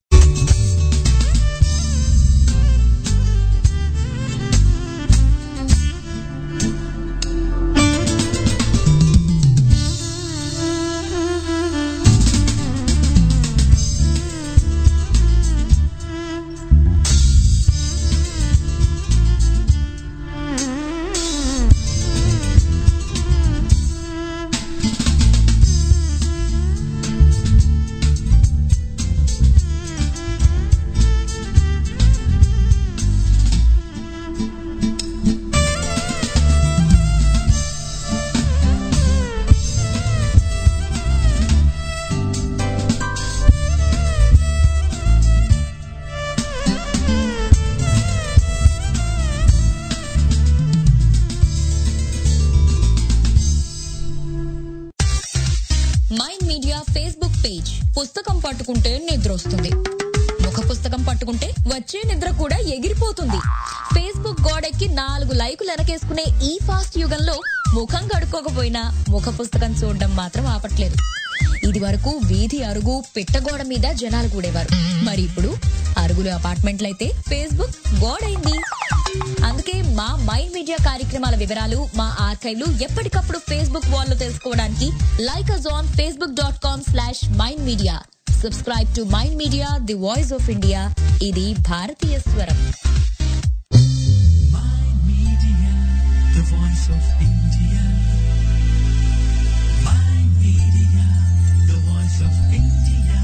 Mind Media Facebook page పుస్తకం పట్టుకుంటే నిద్ర వస్తుంది ముఖ పుస్తకం పట్టుకుంటే వచ్చే నిద్ర కూడా ఎగిరిపోతుంది ఫేస్బుక్ గోడెక్కి నాలుగు లైకులు వెనకేసుకునే ఈ ఫాస్ట్ యుగంలో ముఖం కడుక్కోకపోయినా ముఖ పుస్తకం చూడడం మాత్రం ఆపట్లేదు ఇది వరకు వీధి అరుగు పిట్టగోడ మీద జనాలు కూడేవారు మరి ఇప్పుడు అరుగులు అపార్ట్మెంట్లయితే ఫేస్బుక్ గోడైంది అందుకే మా మైండ్ మీడియా కార్యక్రమాల వివరాలు మా ఆర్కైవ్లు ఎప్పటికప్పుడు ఫేస్బుక్ వాల్లో తెలుసుకోవడానికి like us on Facebook dot com slash Mind Media subscribe to Mind Media the voice of India ఇది భారతీయ స్వరం The voice of India. Mind Media, the voice of India.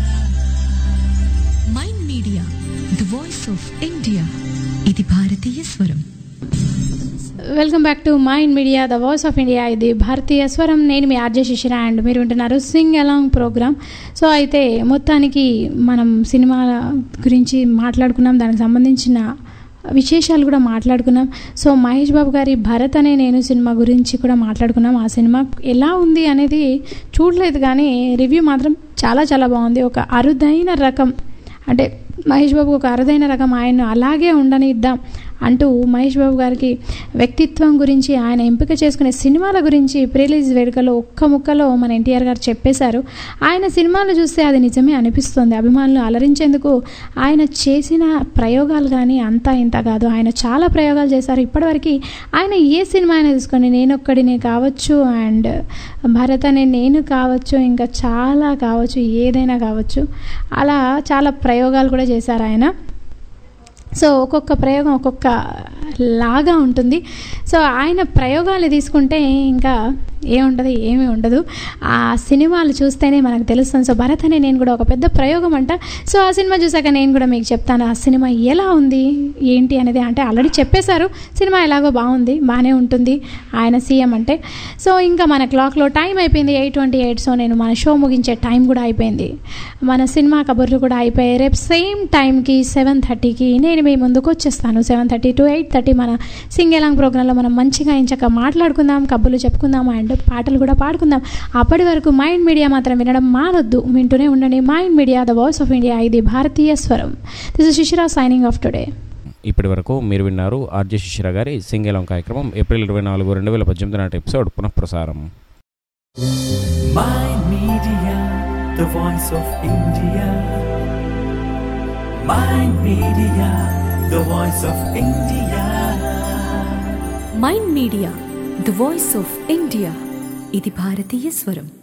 Mind Media the voice of India ఇది భారతీయ స్వరం welcome back to Mind Media the voice of India ఇది భారతీయ స్వరం నేను మీ ఆర్జే శిశిర అండ్ మీరు వింటున్నారు సింగ్ అలాంగ్ ప్రోగ్రామ్ సో అయితే మొత్తానికి మనం సినిమా గురించి మాట్లాడుకున్నాం దానికి సంబంధించిన విశేషాలు కూడా మాట్లాడుకున్నాం సో మహేష్ బాబు గారి భరత్ అనే నేను సినిమా గురించి కూడా మాట్లాడుకున్నాం ఆ సినిమా ఎలా ఉంది అనేది చూడలేదు కానీ రివ్యూ మాత్రం చాలా చాలా బాగుంది ఒక అరుదైన రకం అంటే మహేష్ బాబు ఒక అరుదైన రకం ఆయన అలాగే ఉండనిద్దాం అంటూ మహేష్ బాబు గారికి వ్యక్తిత్వం గురించి ఆయన ఎంపిక చేసుకునే సినిమాల గురించి ప్రిలీజ్ వేడుకలో ఒక్క ముక్కలో మన ఎన్టీఆర్ గారు చెప్పేశారు ఆయన సినిమాలు చూస్తే అది నిజమే అనిపిస్తుంది అభిమానులు అలరించేందుకు ఆయన చేసిన ప్రయోగాలు కానీ అంతా ఇంత కాదు ఆయన చాలా ప్రయోగాలు చేశారు ఇప్పటివరకు ఆయన ఏ సినిమా అయినా తీసుకోండి నేనొక్కడినే కావచ్చు అండ్ భరత్ అనే నేను కావచ్చు ఇంకా చాలా కావచ్చు ఏదైనా కావచ్చు అలా చాలా ప్రయోగాలు కూడా చేశారు ఆయన సో ఒక్కొక్క ప్రయోగం ఒక్కొక్క లాగా ఉంటుంది సో ఆయన ప్రయోగాలు తీసుకుంటే ఇంకా ఏముంటుంది ఏమీ ఉండదు ఆ సినిమాలు చూస్తేనే మనకు తెలుస్తుంది సో భరత్ అనే నేను కూడా ఒక పెద్ద ప్రయోగం అంట సో ఆ సినిమా చూసాక నేను కూడా మీకు చెప్తాను ఆ సినిమా ఎలా ఉంది ఏంటి అనేది అంటే ఆల్రెడీ చెప్పేశారు సినిమా ఎలాగో బాగుంది బాగానే ఉంటుంది ఆయన సీఎం అంటే సో ఇంకా మన క్లాక్లో టైం అయిపోయింది ఎయిట్ ట్వంటీ ఎయిట్ సో నేను మన షో ముగించే టైం కూడా అయిపోయింది మన సినిమా కబుర్లు కూడా అయిపోయాయి రేపు సేమ్ టైంకి సెవెన్ థర్టీకి నేను మీ ముందుకు వచ్చేస్తాను seven thirty to eight thirty మన సింగేలాంగ్ ప్రోగ్రాంలో మనం మంచిగా ఇంచక మాట్లాడుకుందాం కబుర్లు చెప్పుకుందాం అండ్ పాటలు కూడా పాడుకుందాం అప్పటి వరకు మైండ్ మీడియా మాత్రం వినడం మానొద్దు వింటూనే ఉండండి Mind Media the voice of India ఇది భారతీయ స్వరం this is Shishira signing off today ఇప్పటి వరకు మీరు విన్నారు ఆర్జే శిశిర గారి సింగేలం కార్యక్రమం ఏప్రిల్ ఇరవై నాలుగు రెండు వేల పద్దెనిమిది నాటి ఎపిసోడ్ పునఃప్రసారం Mind Media, the voice of India. Mind Media, the voice of India. Mind Media the voice of India ఇది భారతీయ స్వరం